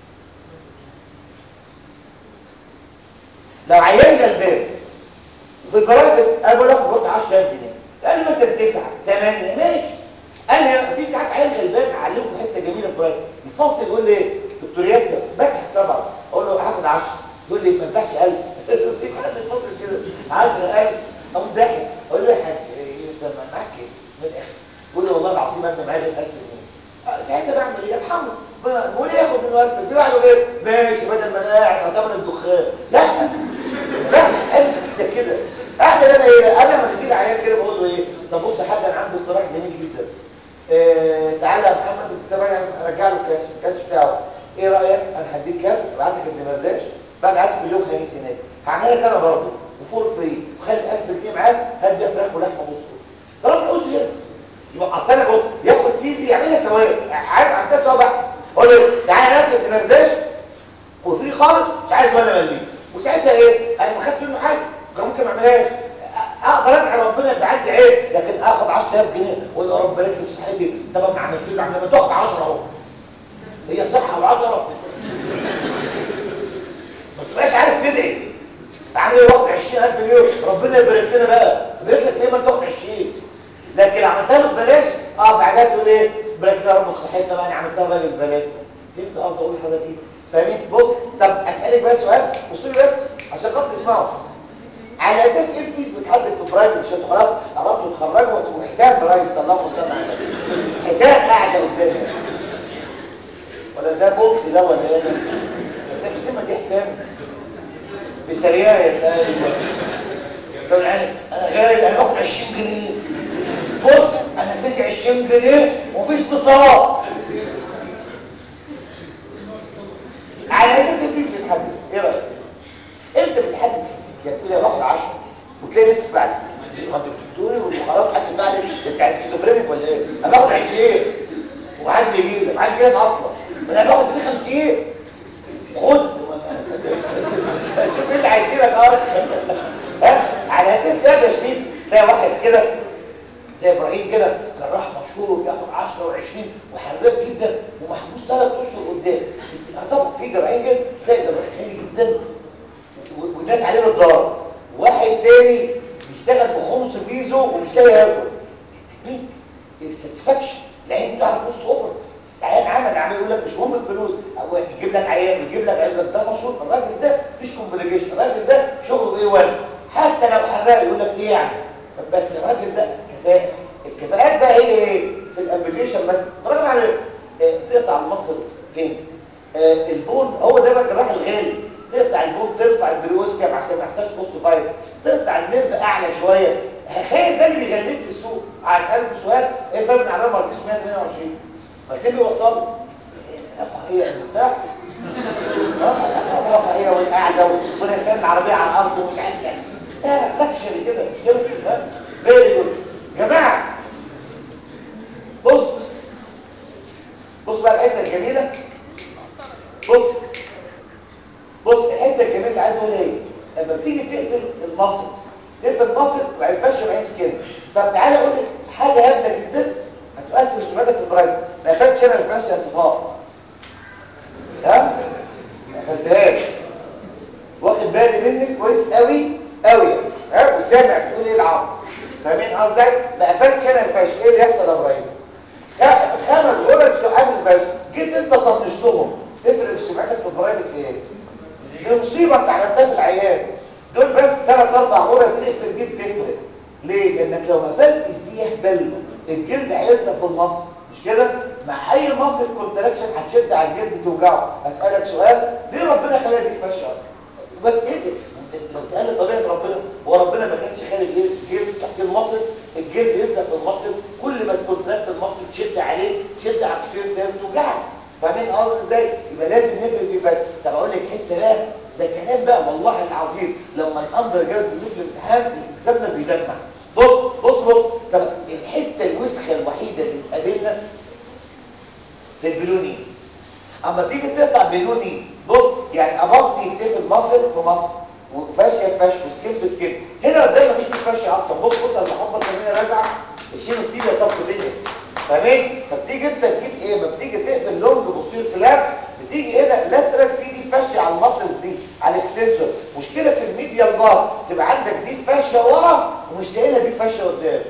لو عيان غلبان وفي البرايفت انا بقول لك فوت 10000 جنيه قال لي مثلا 9 8 ماشي قال لي في ساعات عيان غلبان اعلمكم حته جميله في البرايفت الفاصل يقول لي ايه دكتور ياسر بضحك طبعا اقول له هاخد 10 يقول لي ما ينفعش 1000 مفيش حد يفكر كده 10 1000 اقوم ضاحك اقول له يا حاج إيه انت معاك ايه من الاخر يقول لي والله العظيم انا معايا 1000 جنيه ساعتها بعمل ايه ارحمه بقول ياخد منه 1000 في واحد يقول ايه ماشي بدل ما انا قاعد هتعمل الدخان لا بس قلب كده اعمل انا ايه انا لما تجي لي عيان كده بقول له ايه طب بص يا حاج انا عندي اقتراح جميل جدا إيه تعالى يا محمد انت بقى ارجع له الكاش الكاش بتاعه ايه رايك انا هديك كارت ابعت لك الدمرداش بقى ابعت لك اليوم خميس هناك هعملها لك انا برضه وفور فري وخلي 1000 جنيه معاك هات بيها فراخ ولحمه بص طالما عاوز كده يبقى اصل انا بص ياخد فيزي يعملها سواد عارف عندها سوا بقى اقول له تعالى ناخد الدمرداش وفري خالص مش عايز ولا مليم وساعتها ايه انا ما خدت منه حاجه كان ممكن ما اعملهاش اقدر ادعي ربنا يبقى عندي عيب لكن اخد 10000 جنيه واقول يا رب بارك لي في صحتي طب ما عملت له عمليه ما تاخد 10 اهو هي صحه و10 ما تبقاش عارف تدعي عامل ايه واخد 20000 جنيه ربنا يبارك لنا بقى يبارك لك ليه ما تاخد 20 لكن عملتها له ببلاش اه بعدها تقول ايه بارك لنا رب في صحتنا بقى انا عملتها بقى ببلاش فهمت قصدي اقول لحضرتك ايه فاهمين بص طب اسالك بقى سؤال بصوا لي بس عشان خاطر تسمعوا على اساس ايه الفيس بتحدد في برايفت عشان خلاص قربتوا تخرجوا وتبقوا حيتان برايفت اللهم صل على النبي حيتان قاعده قدامي ولا ده بوكس ده ولا ايه ده ده بسمه دي حيتان بسريايه لا لو العين انا غالي انا باخد 20 جنيه بص انا فيزي 20 جنيه ومفيش اتصالات على اساس الفيس بتحدد ايه رايك امتى بتحدد فيزيك يعني تقول لي باخد 10 وتلاقي ناس بعد ما انت بتقولي وخلاص حد بعد انت عايز سكيزوفرينيك ولا ايه انا باخد 20 وحد بيجيب لك حد بيجيب اصلا انا باخد فيه 50 خد شوف اللي عايز كده اه على اساس ده يا شريف تلاقي واحد كده زي ابراهيم كده جراح مشهور وبياخد 10 و20 وحربات جدا ومحبوس ثلاث اشهر قدام طبعا في جراحين كده تلاقي جراح غالي جدا والناس عليه الضرر واحد تاني بيشتغل بخمس فيزو ومش لاقي ياكل مين الساتسفاكشن العين بتاع البوست اوفر العيان عمل عمل يقول لك مش مهم الفلوس او يجيب لك عيان ويجيب لك عيان ده مشهور الراجل ده مفيش كومبليكيشن الراجل ده شغله ايه ولا حتى لو حراق يقول لك ايه يعني بس الراجل ده كفاءه الكفاءات بقى هي ايه في الابلكيشن بس راجل على آه البون هو ده بقى الجراح الغالي تقطع البون ترفع البريوستيا عشان ما يحصلش كوست فايت تقطع النرد اعلى شويه تخيل ده اللي بيغلبك في السوق هسالك سؤال ايه الفرق بين عربيه مرسيدس 128 ما كان بيوصل رفاهيه المفتاح رفاهيه والقعده ونسال العربيه على الارض ومش عارف يعني لا لكشري كده مش كده فيري جود جماعه بص بص بقى الحته الجميله بص بص الحته الجميله اللي عايز اقولها ايه لما بتيجي تقفل المصل تقفل المصل ما ينفعش بعين سكين طب تعالى اقول لك حاجه هبله جدا هتؤثر سمعتك في البرايت ما قفلتش انا ما ينفعش يا صفاء ها ما قفلتهاش واخد بالي منك كويس قوي قوي ها وسامع بتقول ايه العمر فاهمين قصدي ما قفلتش انا ما ينفعش ايه اللي يحصل يا ابراهيم خمس غرز في قبل بس جيت انت طنشتهم تفرق في سمعتك في البرايفت في ايه دي مصيبه انت عملتها في العيان دول بس ثلاث اربع غرز تقفل دي بتفرق ليه لانك لو ما قفلتش دي يهبل الجلد هيلزق في المصل مش كده مع اي مصل كونتراكشن هتشد على الجلد توجعه اسالك سؤال ليه ربنا خليها دي تفشل اصلا بس ايه لو تقلل طبيعه ربنا هو ربنا ما كانش خالق ايه الجلد تحت المصل الجلد يلزق في المصل كل ما الكونتراكت المصل تشد عليه تشد على الكتير ده توجعك فاهمين قصدي ازاي يبقى لازم نفرد دي بس طب اقول لك حته بقى ده كلام بقى والله العظيم لما الاندر جاد بيجي في الامتحان الاكزامنر بيدمع بص بص بص طب الحته الوسخه الوحيده اللي تقابلنا في البلوني اما تيجي تقطع بلوني بص يعني ابطني يكتفي مصر في مصر وفاشيه بفاش وسكين بسكين هنا قدام مفيش فاشيه اصلا بص بص انا بحط هنا رازعه الشيل بتيجي صف دنيا فاهمين فبتيجي انت تجيب ايه ما بتيجي تقفل لونج بصير فلاب بتيجي هنا لاترال في دي فاشيه على المسلز دي على الاكستنسور مشكله في الميديال بار تبقى عندك دي فاشيه ورا ومش لاقي لها دي فاشيه قدام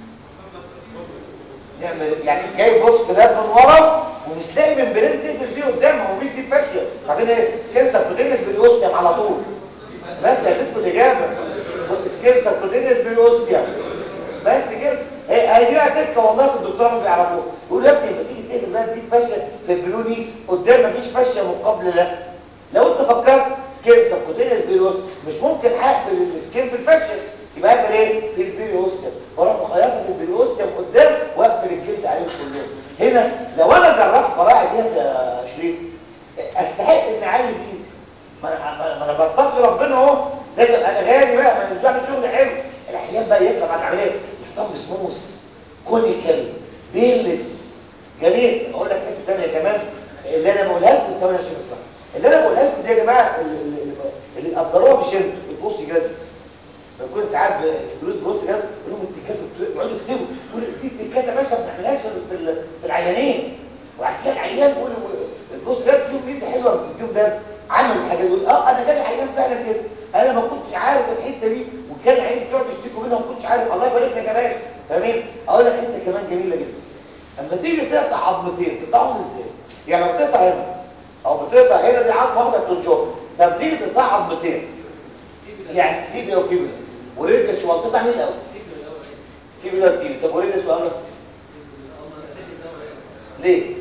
نعمل يعني جاي بص فلاب من ورا ومش لاقي من برين تقفل فيه قدام هو مش دي فاشيه بعدين ايه سكين سبكوتينيس بالاوستيوم على طول بس هتدخل الاجابه سكين سبكوتينيس بالاوستيوم بس كده هي دي بقى تكه والله في الدكتوره ما بيعرفوها يقول يا ابني لما تيجي تقفل بقى دي فاشيه في البلوني قدام مفيش فاشيه مقابله لا لو انت فكرت سكين سبكوتينيس بيروس مش ممكن هقفل السكين في الفاشيه يبقى اقفل ايه في البيريوستيوم واروح مخيطه في البيريوستيوم قدام واقفل الجلد عليهم كلهم هنا لو انا جربت قراءه دي يا شريف استحق ان اعلي بايزي ما انا ما انا بتقي ربنا اهو لازم انا غالي بقى ما انا مش بعمل شغل حلو الاحيان بقى يطلع بعد العمليه اسطمب سموث كونيكال بيلس جميل اقول لك حته ثانيه كمان اللي انا بقولها لكم ثواني يا شيخ صح اللي انا بقولها لكم دي يا جماعه اللي, اللي قدروها مش انتوا البوست جراديوت بكون ساعات فلوس بوست جراديوت يقول لهم التكات يقعدوا يكتبوا يقول دي التكات يا باشا ما بنعملهاش في في العيانين وعشان العيان يقول البوست جراديوت فيهم ميزه حلوه في اليوم ده عمل الحاجه يقول اه انا جالي عيان فعلا كده انا ما كنتش عارف الحته دي وكان عيني بتقعد يشتكوا منها وما كنتش عارف الله يبارك لك يا باشا فاهمين اقول لك حته كمان جميله جدا اما تيجي تقطع عظمتين تقطعهم ازاي يعني لو تقطع هنا او بتقطع هنا دي عظمه واحده بتنشر طب تيجي تقطع عظمتين يعني تيبيا وفيبيا ورجل شو تقطع مين الاول تيبيا وتيبيا طب ورجل سؤال ليه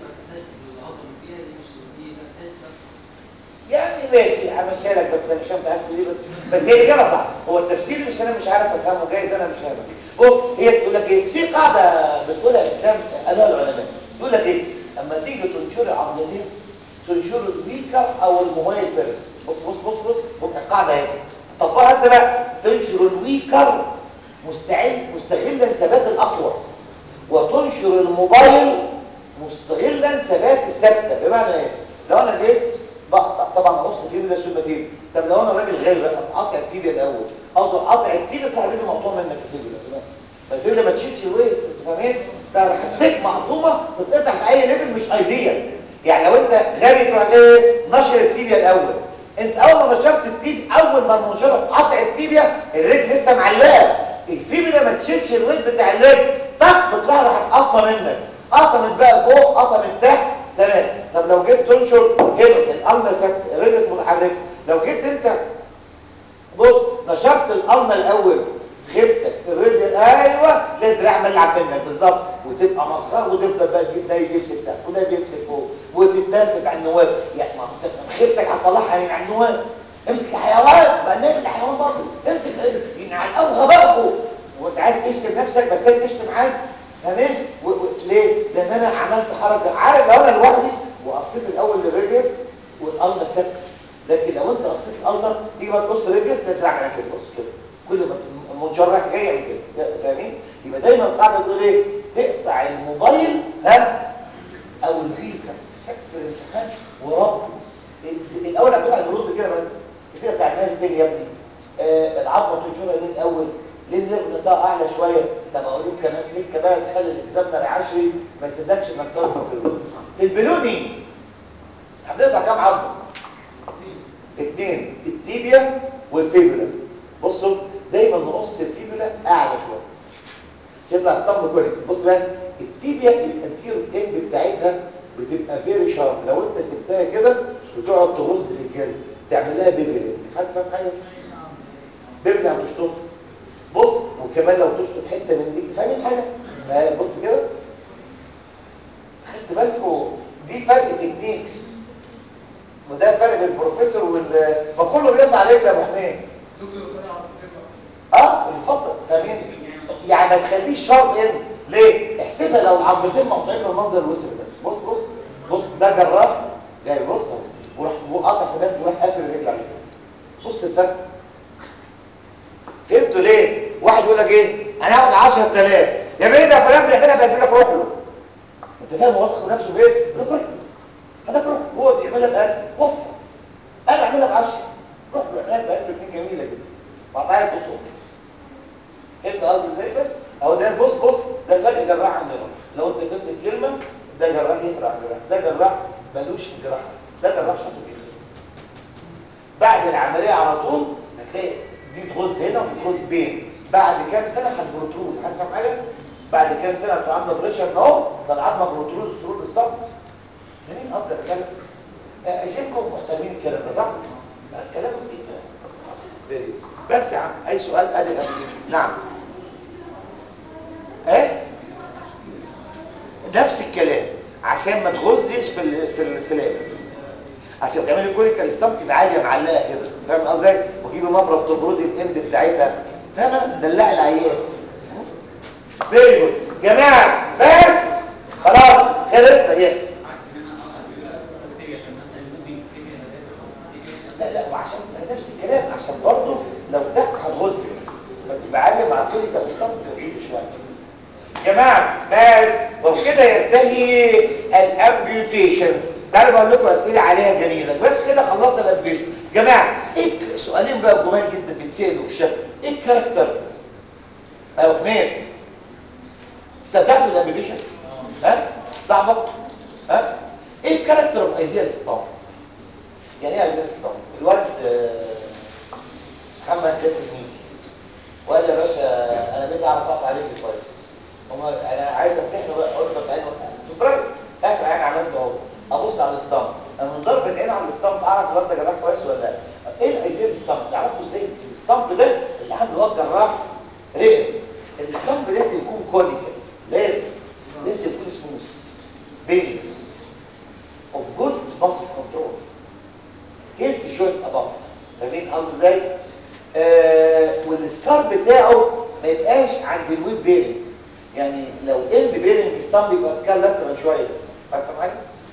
يعني ماشي همشيها لك بس انا مش فاهم تعالى ليه بس بس هي الاجابه صح هو التفسير مش انا مش عارف افهمه جايز انا مش فاهمه بص هي تقول لك ايه في قاعده بتقولها الاسلام قالوها العلماء تقول لك ايه اما تيجي تنشر عضلتين تنشر الويكر او الموبايل فيرس بص بص بص بص بص القاعده اهي طبقها انت بقى تنشر الويكر مستعد مستغلا ثبات الاقوى وتنشر الموبايل مستغلا ثبات الثابته بمعنى ايه لو انا جيت بقطع طبعا اقص فيبلا سوباتين طب لو انا راجل غالي بقى قاطع التيبيا الاول او قاطع التيبيا تروح رجله مقطوع منك الفيبلا تمام فالفيبلا ما تشيلش الويت فاهمين فهتك مقطومه تتقطع في اي ليفل مش ايديال يعني لو انت غبي تروح ايه نشر التيبيا الاول انت اول ما نشرت التيبيا اول ما المنشره قطع التيبيا الرجل لسه معلقه الفيبلا ما تشيلش الويت بتاع الرجل طق بتطلع راح قطمه منك قطمت بقى فوق قطمت تحت تمام طب لو جيت تنشر هنا القلمه ثابته الريدس متحركه لو جيت انت بص نشرت القلمه الاول خفتك الريدس ايوه تلاقي الدراع ملعب منك بالظبط وتبقى مصغر وتفضل بقى تجيب ده يجيب ستة وده يجيب فوق وتتنفس على النواب يعني ما انت خيبتك هتطلعها من على النواب امسك حيوان بقى نعمل حيوان برضه امسك يعني على الاول غبائكم وانت عايز تشتم نفسك بس انت تشتم عادي تمام و... و... ليه؟ لان انا عملت حركه عارف لو انا لوحدي وقصيت الاول الريديوس والقلب ثابت لكن لو انت قصيت القلب تيجي بقى تقص الريديوس تطلع على كده بص كده كل ما المجرح جاي يعمل كده فاهمين؟ يبقى دايما القاعده تقول ايه؟ تقطع الموبايل ها او الفيكا سقف الامتحان وربطه الاول هتقطع البرود كده بس كده بتعملها فين يا ابني؟ آه العظمه تنشرها يمين الاول ليه النقطه ده اعلى شويه طب اقول لك كمان ليه كمان تخلي الاكزامنر العشري ما يصدقش انك ترفع في البلوني البلوني هتقطع كام عظمه اثنين التيبيا والفيبولا بصوا دايما نقص الفيبولا اعلى شويه تطلع اسطمب كوري بص بقى التيبيا الانتيرو اند بتاعتها بتبقى فيري شارب لو انت سبتها كده وتقعد تغز في الجلد تعمل لها بيبل حد فاهم حاجه بيبل هتشطف بص وكمان لو تشطف حته من دي فاهمين حاجه آه بص كده خدت بالكم دي فرق تكنيكس وده فرق بين البروفيسور وال ما كله بيطلع عليك يا ابو حميد اه اتفضل فاهمين يعني ما تخليش شارب ان ليه احسبها لو العظمتين مقطوعين بالمنظر الوسط ده بص بص بص ده جراح جاي بص وراح وقطع في نفسه وراح قافل الرجل عليه بص الفرق فهمتوا ليه واحد يقول لك ايه انا هاخد 10000 يا بيه ده فلان بيعملها بقفل لك روح له انت فاهم هو واثق نفسه بايه يقول لك هذاك روح هو بيعملها بقلب وفر انا اعملها ب 10 روح له اعملها ب 1000 جنيه جميله كده وقطعها تصور فهمت قصدي ازاي بس اهو ده بص بص ده فرق جراح عن جراح لو انت فهمت الكلمه ده جراح يفرق عن جراح ده جراح ملوش في الجراحه اساسا ده جراح شاطر جدا بعد العمليه على طول هتلاقي دي تغز هنا وتغز بين بعد كام سنه هتبروترود هتفهم حاجه بعد كام سنه انتوا عامله بريشر اهو ده العظمه بروترود سرور الصف فاهمين قصدي الكلام اشوفكم محترمين الكلام ده صح الكلام فيه بس يا عم اي سؤال ادي نعم ايه نفس الكلام عشان ما تغزش في ال في الفلاب عشان تعملي كوريكال ستامب تبقى عاليه معلقه كده فاهم قصدي وجيبي مبرد تبردي الاند بتاعتها فاهمه دلعي العيان فيري جود جماعه بس خلاص خلصنا يس لا لا وعشان نفس الكلام عشان برضه لو تك هتغز فتبقى عاليه مع كوريكال ستامب شويه جماعه بس وبكده ينتهي الامبيوتيشنز تعالوا بقول لكم اسئله عليها جميله بس كده خلصنا الامبيوتيشن جماعه ايه سؤالين بقى جمال جدا بيتسالوا في شفا ايه الكاركتر او اثنين استمتعتوا بالامبيوتيشن ها صعبه ها ايه الكاركتر اوف ايديال ستار يعني ايه ايديال ستار الواد محمد ده تلميذي وقال لي يا باشا انا بدي اعرف اقطع عليك كويس هو انا عايز امتحنه بقى اقول له تعالى في برايفت اخر عين عملته اهو ابص على الاسطمب انا من ضرب العين على الاسطمب اعرف الواد ده جراح كويس ولا لا ايه الايديا الاسطمب تعرفوا ازاي الاسطمب ده اللي عنده الواد جراح رئه الاسطمب لازم يكون كونيكال لازم لازم يكون سموث بيلز اوف جود ماسل كنترول هيلث شويه اباف فاهمين قصدي ازاي آه والسكار بتاعه ما يبقاش عند الويب بيرنج يعني لو اند بيرنج ستامب يبقى سكال لاترال شويه فاهم حاجه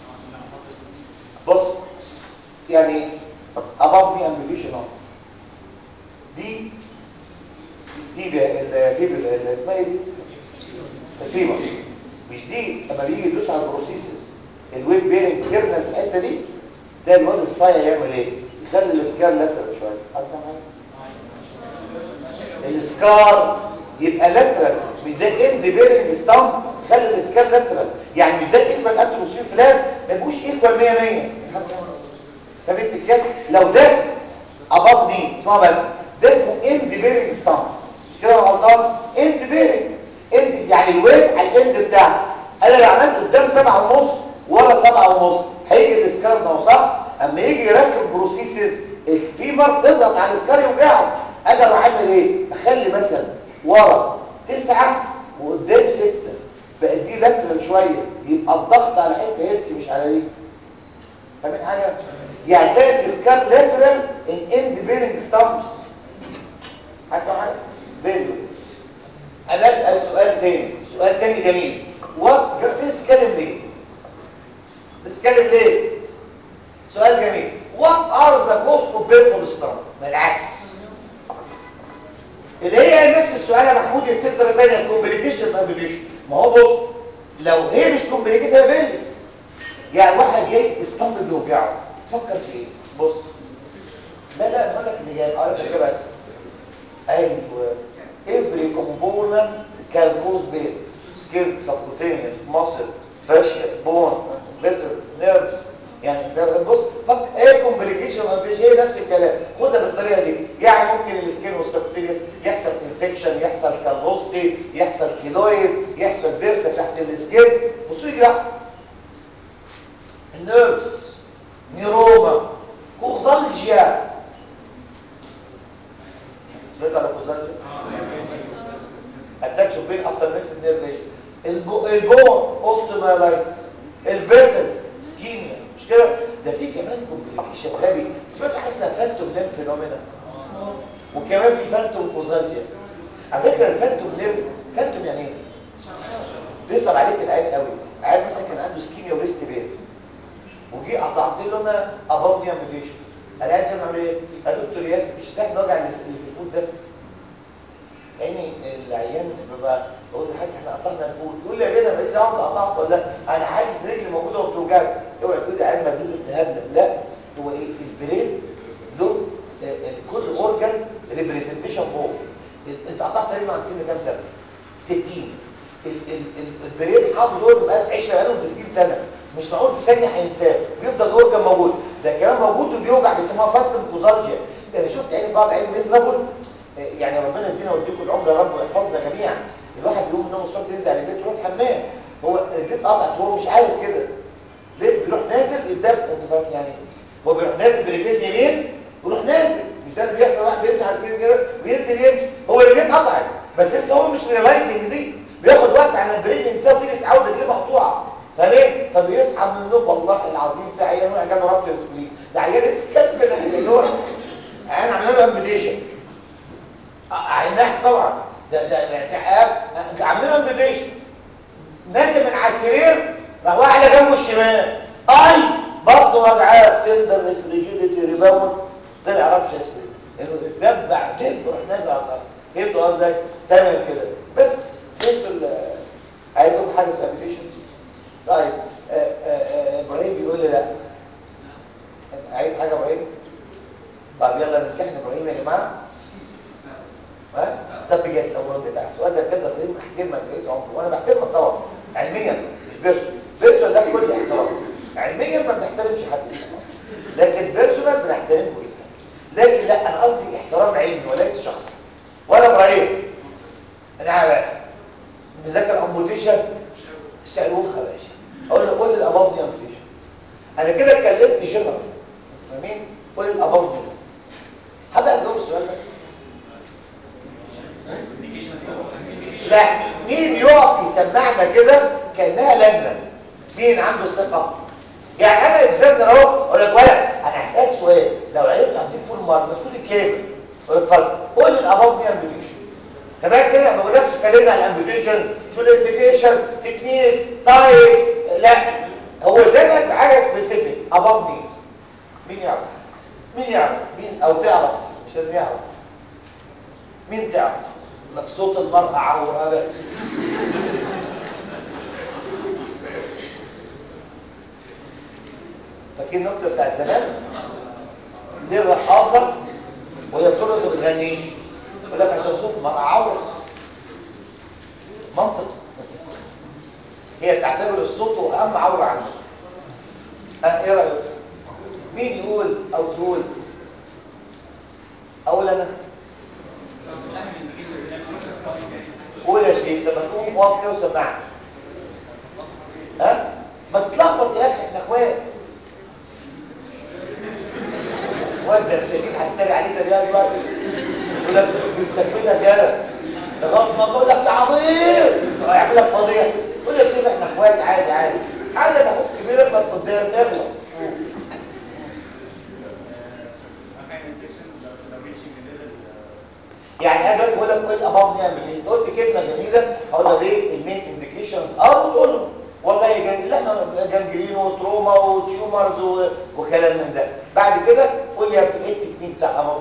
بص يعني above the ambition اهو دي دي الفيبر اللي اسمها ايه دي الفيبر مش دي لما بيجي يدوس على البروسيسز الويب بيرنج كيرنل في الحته دي ده الواد الصايع يعمل ايه يخلي السكال لاترال شويه فاهم حاجه السكار يبقى لاترال مش ده اند بيرنج ستامب خلي السكال لاترال يعني مش ده ايكوال اتروسيو فلان ما يبقوش ايكوال 100 100 فهمت الكلام لو ده اباف دي اسمها بس ده اسمه اند بيرنج ستامب مش كده غلطان اند بيرنج اند يعني الويت على الاند بتاعه انا لو عملت قدام سبعة ونص ورا سبعة ونص هيجي السكار ده صح اما يجي يركب بروسيسز الفيبر تضغط على السكار يوجعه اجي اروح اعمل ايه اخلي مثلا ورا تسعة وقدام ستة بقت دي لاترال شويه يبقى الضغط على حته هيلثي مش على دي فاهمين حاجه يعني تلاقي الاسكال لاترال ان اند بيرنج ستامبس حاجه حاجه بينه انا اسال سؤال تاني سؤال تاني جميل وات في تتكلم ليه تتكلم ليه سؤال جميل وات ار ذا كوست اوف بيرفول ستامب بالعكس اللي هي نفس السؤال يا محمود يا ست ثانيه الكومبليكيشن ما بيبيش ما هو بص لو هي مش كومبليكيت هي بيلس يعني واحد جاي اسطمب بيوجعه تفكر في ايه بص لا لا انا هقول لك اللي جاي اقول لك بس ايوه every component can cause pain skin subcutaneous muscle fascia bone vessels nerves يعني ده بص فك ايه كومبليكيشن ما فيش هي نفس الكلام خدها بالطريقه دي يعني ممكن السكين والسبكوتينيوس يحصل انفكشن يحصل كالروستي يحصل كيلويد يحصل بيرس تحت السكين بصوا لي بقى النيرفز نيروما كوزالجيا سمعت على كوزالجيا اتاكس بين افتر ميكس نيرف البون اوستومالايتس الفيسلز سكيميا مش كده ده في كمان كومبليكيشن غبي سمعت حاجه اسمها فانتوم ليم فينومينا وكمان في فانتوم كوزالجيا على فكره الفانتوم ليم فانتوم يعني ايه بيصعب عليك العين قوي عيل مثلا كان عنده سكيميا وريست بين وجي قطعت له انا اباض امبيشن قال لي انت عامل ايه يا دكتور ياسر مش تحت الوجع اللي في الفود ده يعني العيان ببقى بقول له حاج احنا قطعنا الفول يقول لي يا بيه انا ماليش دعوه انت قطعت ولا لا انا حاسس رجلي موجوده وبتوجعني اوعى تقول لي عيان مجنون التهاب لا هو ايه البرين له كل اورجان ريبريزنتيشن فوق انت قطعت تقريبا عند سن كام سنه 60 البرين حافظ اورجان بقى 10 بقالهم 60 سنه مش معقول في ثانيه هينساه بيفضل الاورجان موجود ده كمان موجود وبيوجع بيسموها فانتوم كوزالجيا انا شفت عين بعض عين ميزرابل يعني ربنا يدينا ويديكم العمر يا رب ويحفظنا جميعا الواحد بيقوم من الصبح ينزل على البيت يروح الحمام هو البيت قطعت هو مش عارف كده ليه بيروح نازل يتدفى انت فاهم يعني هو بيروح نازل برجلين يمين ويروح نازل مش ده اللي بيحصل واحد بينزل على السرير كده وينزل يمشي هو الرجلين قطعت بس لسه هو مش ريلايزنج دي بياخد وقت على البرين ينساه وتيجي تعود رجليه مقطوعه فاهم فبيصحى من النوم والله العظيم في عيان وقع جاله ربط سبليت ده عيان الكلب اللي هو عيان عملنا له امبيديشن عيناش طبعا ده ده ده عاملين امبيديشن نازل من على السرير راح واحد على جنبه الشمال اي برضه وجعاه تندر ريجيديتي ريباوند طلع ربش اسود انه اتدبع دب وراح نازل على الارض فهمتوا قصدي تمام كده بس فهمتوا عايزهم حاجه في الامبيديشن طيب آآ آآ ابراهيم بيقول لي لا عايز حاجه ابراهيم طب يلا نمتحن ابراهيم يا جماعه ها طب بجد لو رديت على السؤال ده كده ابراهيم احترمك بقيت عمري وانا بحترمك طبعا علميا مش بيرسونال بيرسونال ده كل احترام علميا ما بنحترمش حد لكن بيرسونال بنحترمه جدا لكن لا انا قصدي احترام علمي وليس شخصي ولا ابراهيم انا عارف مذاكر امبوتيشن سألوخ يا باشا اقول له قول لي الاباض دي امبوتيشن انا كده اتكلمت جنرال فاهمين قول لي الاباض دي حد هيجاوب السؤال ده لا مين يقف يسمعنا كده كانها لجنه مين عنده الثقه يعني انا اكزامنر اهو اقول لك ولد انا هسالك سؤال لو عرفت هديك فول مارك بس لي كام اقول لك اتفضل قول لي الاباض دي امبوتيشن تمام كده ما بقولكش اتكلمنا عن الامبوتيشنز شو الانديكيشن تكنيكس تايبس لا هو زادك بحاجه سبيسيفيك اباض مين مين يعرف مين يعرف مين او تعرف مش لازم يعرف مين تعرف لك صوت المرأة عور هذا فاكرين النكته بتاعت زمان دي الرقاصه وهي بترقص وبتغني يقول لك عشان صوت المرأة عور منطق هي تعتبر الصوت هو اهم عوره عنها ها ايه رايك مين يقول او تقول اقول انا قول يا شيخ لما تقوم واقف كده وسمعني ها ما تتلخبط يا اخي احنا اخوات واد ده شديد هتتريق عليك ده دلوقتي يقول لك بيسكتك جرس لغايه ما تقول لك ده عبيط يعمل لك فضيحه يقول لك اخوات عادي عادي عادي انا اخوك كبير اغلط قدام اغلط يعني انا دلوقتي بقول لك قول اباف نعمل ايه قلت كلمه جميله هقول لك ايه المين انديكيشنز اه تقول له والله جن... لا احنا جنجرين وتروما وتيومرز و... وكلام من ده بعد كده قول لي يا ابني ايه التكنيك بتاع اباف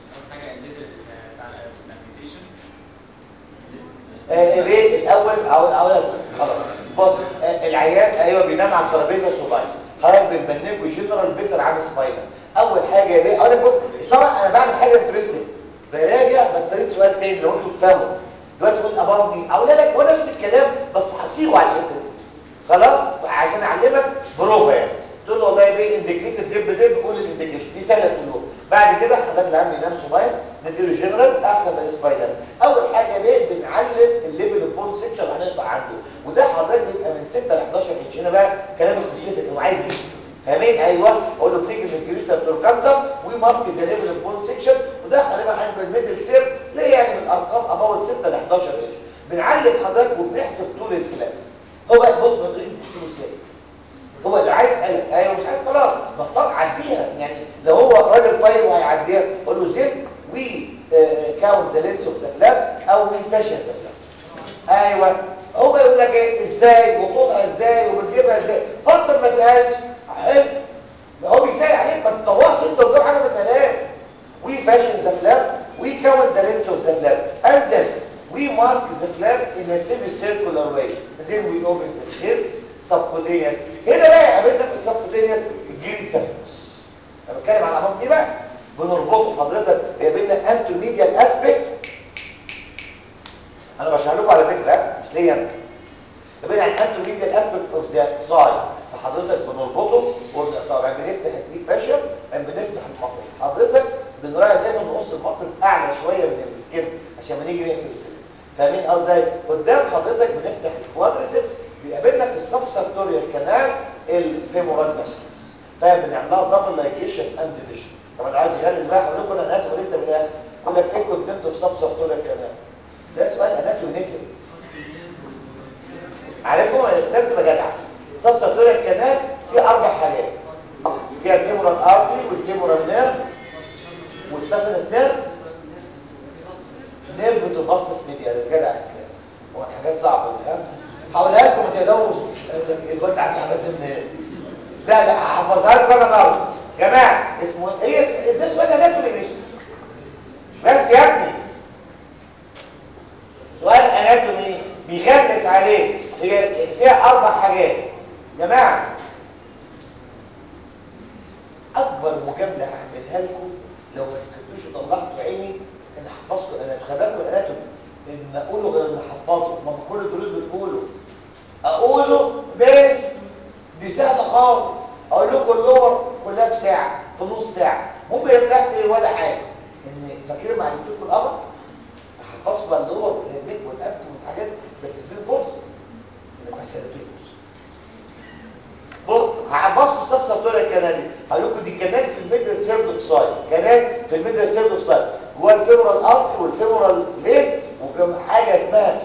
آه ليه الاول اقول اقول خلاص بص آه العيان ايوه بينام على الترابيزه صغير حضرتك بنبنجه جنرال بيتر عامل سبايدر اول حاجه يا بيه اقول لك بص طبعا انا بعمل حاجه انترستنج براجع بستريد سؤال تاني لو انتوا تفهموا دلوقتي قلت اباف اقول لك هو نفس الكلام بس هصيغه على الحته دي خلاص عشان اعلمك بروفا يعني تقول له والله يا بيه انديكيتد دب دب قول الانديكيشن دي سهله تقول بعد كده حضرتك العام ينام صغير نديله جنرال احسن من السبايدر اول حاجه بيه بنعلم الليفل اوف بون سيكشن هنقطع عنده وده حضرتك بيبقى من 6 ل 11 انش هنا بقى كلام سبيسيفيك انه عايز ايه فاهمين ايوه اقول له بتيجي من كريتا توركانتا ومارك ذا ليفل اوف بون سيكشن وده غالبا هيبقى الميدل سير ليه يعني بالارقام اباوت 6 ل 11 انش بنعلم حضرتك وبنحسب طول الفلات هو بقى بص ما تقولش بتحسبه ازاي هو اللي عايز يسالك ايوه مش عايز خلاص بختار عديها يعني لو هو راجل طيب وهيعديها قول له زد وي كاونت ذا لينس اوف ذا فلاب او وي فاشن ذا فلاب ايوه هو يقول لك ايه ازاي وطولها ازاي وبتجيبها ازاي فضل ما سالش حلو هو بيسال عليك ما تطورش انت وتجيب حاجه ما سالهاش وي فاشن ذا فلاب وي كاونت ذا لينس اوف ذا فلاب انزل we mark the flap in a semi-circular way then we open the skin subcutaneous هنا بقى قابلنا في السبكوتينيوس الجيريد سفنس انا بتكلم على العمود دي بقى بنربطه حضرتك قابلنا انتروميديال اسبيكت انا بشرح لكم على فكره مش ليا انا قابلنا عن انتروميديال اسبيكت اوف ذا ساي فحضرتك بنربطه طبعا بنفتح الديب فاشن بنفتح المصل حضرتك بنراعي دايما نقص المصل اعلى شويه من السكن عشان ما نيجي نقفل الفيلم فاهمين قصدي قدام حضرتك بنفتح الكوادريسبس بيقابلنا في السبسكتوريال كانال الفيمورال فاسكس فبنعملها دبل لايكيشن اند ديفيجن طبعا عايز يغلس بقى هقول لكم الاناتومي لسه بالاخر يقول لك ايه كنت انتوا في سبسكتوريال كانال ده سؤال اناتومي نزل عارفهم يا استاذ تبقى جدع سبسكتوريال كانال في اربع حاجات فيها الفيمورال ارتري والفيمورال نيرف والسفنس نيرف نيرف تفصص ميديالس جدع يا اسلام هو حاجات صعبه فاهم هقولها لكم ما تقدروش الواد عارف حاجات منين لا لا هحفظها لكم انا برضه يا جماعه اسمه ايه اسم ده سؤال اناتومي مش بس يا ابني سؤال اناتومي بيغلس عليه هي فيها اربع حاجات يا جماعه اكبر مجامله هعملها لكم لو ما سكتوش وطلعتوا عيني ان احفظكم انا خباكم الاناتومي ان اقوله غير ان احفظه ما كل الدروس بتقوله اقوله ماشي دي سهله خالص اقول لكم اللور كلها في ساعه في نص ساعه ممكن تحت ولا حاجه ان فاكرين ما علمتكم الامر احفظكم بقى اللور والهديك والابد والحاجات بس ادوني فرصه انك بس ادوني فرصه بص هحفظكم السبسطوريا الكنالي هقول لكم دي كانال في الميدل سيرد اوف سايد كانال في الميدل سيرد اوف سايد جوه الفيمورال ارتري والفيمورال فين وحاجه اسمها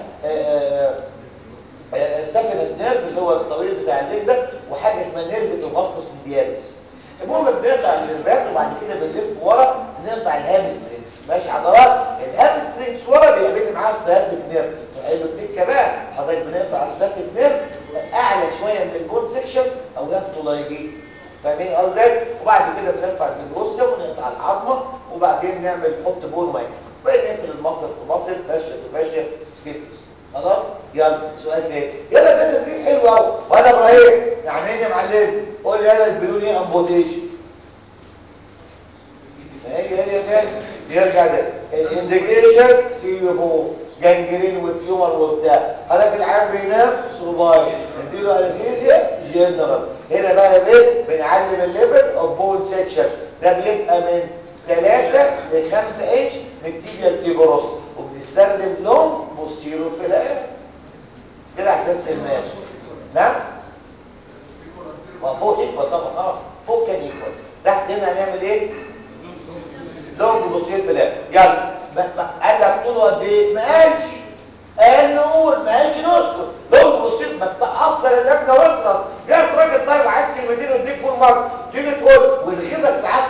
سفنس نيرف اللي هو الطويل بتاع الليل ده وحاجه اسمها نيرف توفصص ميديالس المهم بنقطع النيرفات وبعد كده بنلف ورا نقطع الهامسترينجز ماشي عضلات الهامسترينجز ورا بيقابلني معاها السياتيك نيرف هيبقى التكه بقى حضرتك بنقطع السياتيك نيرف اعلى شويه من البون سيكشن او لفته لايجي فاهمين قصدي وبعد كده بنرفع الجلوسيا ونقطع العظمه وبعدين نعمل نحط بون واكس وبعدين نقفل المصل في مصل فاشيه وفاشيه سكيبس خلاص يلا سؤال تاني يلا ده تدريب حلو قوي وانا ابراهيم يعني ايه يا معلم قول لي يلا البلون ايه امبوتيشن هي هي تاني يرجع ده الانديكيشن سي يو فو جانجرين والتيومر وبتاع حضرتك العيان بينام صباعي نديله انستيزيا جنرال هنا بقى يا بيه بنعلم الليفل اوف بون سيكشن ده بيبقى من 3 ل 5 انش من التيبيال تيبروس وبنستخدم لون بوستيرو فيلاير كده على اساس الناس نعم فوق ايكوال طبعا اه فوق كان ايكوال تحت هنا هنعمل ايه لون بوستيرو فيلاير يلا قال لك طوله قد ايه ما قالش قال نقول ما قالش نسكت لون بوستيرو ما تاثر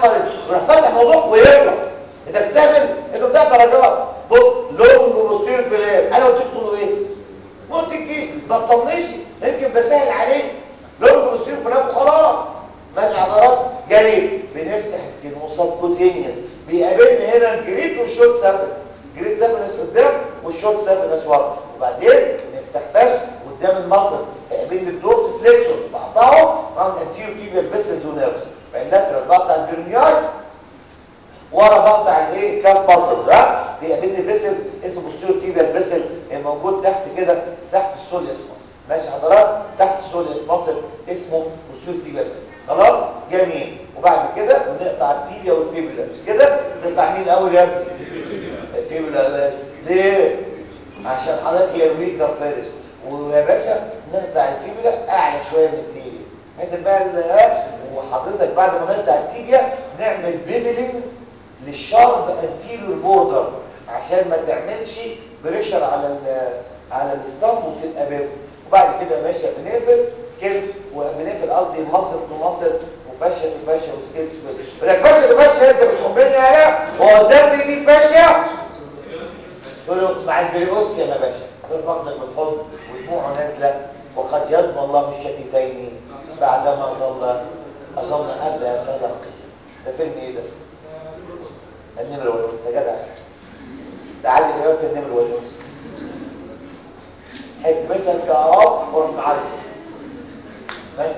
حصلت يروح فاتح موضوع ويخلص انت بتسافر انت بتاع درجات بص لونج وبوستير فلان انا قلت له ايه ما قلتلكيش ما تطنش يمكن بسهل عليك لونج وبوستير فلان وخلاص ماشي عضلات جميل بنفتح سكين وسبكوتينيوس بيقابلني هنا الجريد والشوت سابنس جريد سابنس قدام والشوت سابنس ورا وبعدين نفتح فش قدام المصل هيقابلني الدورس فليكسور بقطعه مع الانتيرو تيبيال فيسلز ونيرفز اللاترال بقطع البرنياي ورا بقطع الايه كام بازل ده بيقابلني فيسل اسمه بوستيرو تيبيال فيسل موجود تحت كده تحت السوليوس ماسل ماشي حضرات تحت السوليوس ماسل اسمه بوستيرو تيبيال فيسل خلاص جميل وبعد كده بنقطع التيبيا والفيبولا مش كده نقطع مين الاول يا ابني الفيبولا ليه عشان حضرتك هي ويكر فارس ويا باشا نقطع الفيبولا اعلى شويه من التيبيا انت بقى وحضرتك بعد ما نقطع التيبيا نعمل بيفلينج للشارب انتيريور بوردر عشان ما تعملش بريشر على ال على الاسطمب في الامام وبعد كده ماشي بنقفل سكيل وبنقفل قصدي مصر تو مصر وفشه تو فشه وسكيل تو لك فشه تو فشه انت بتخبرني عليها هو الدم دي فشه تقول له مع البريوستيا يا باشا تقول فقدك بالحب ودموعه نازله وقد يضمن الله من الشتيتين بعدما ظل اظن الا تلقي ده فيلم ايه ده؟ النمر والانثى جدع تعالي كمان في النمر والانثى حكمتك كأب ومعلم ماشي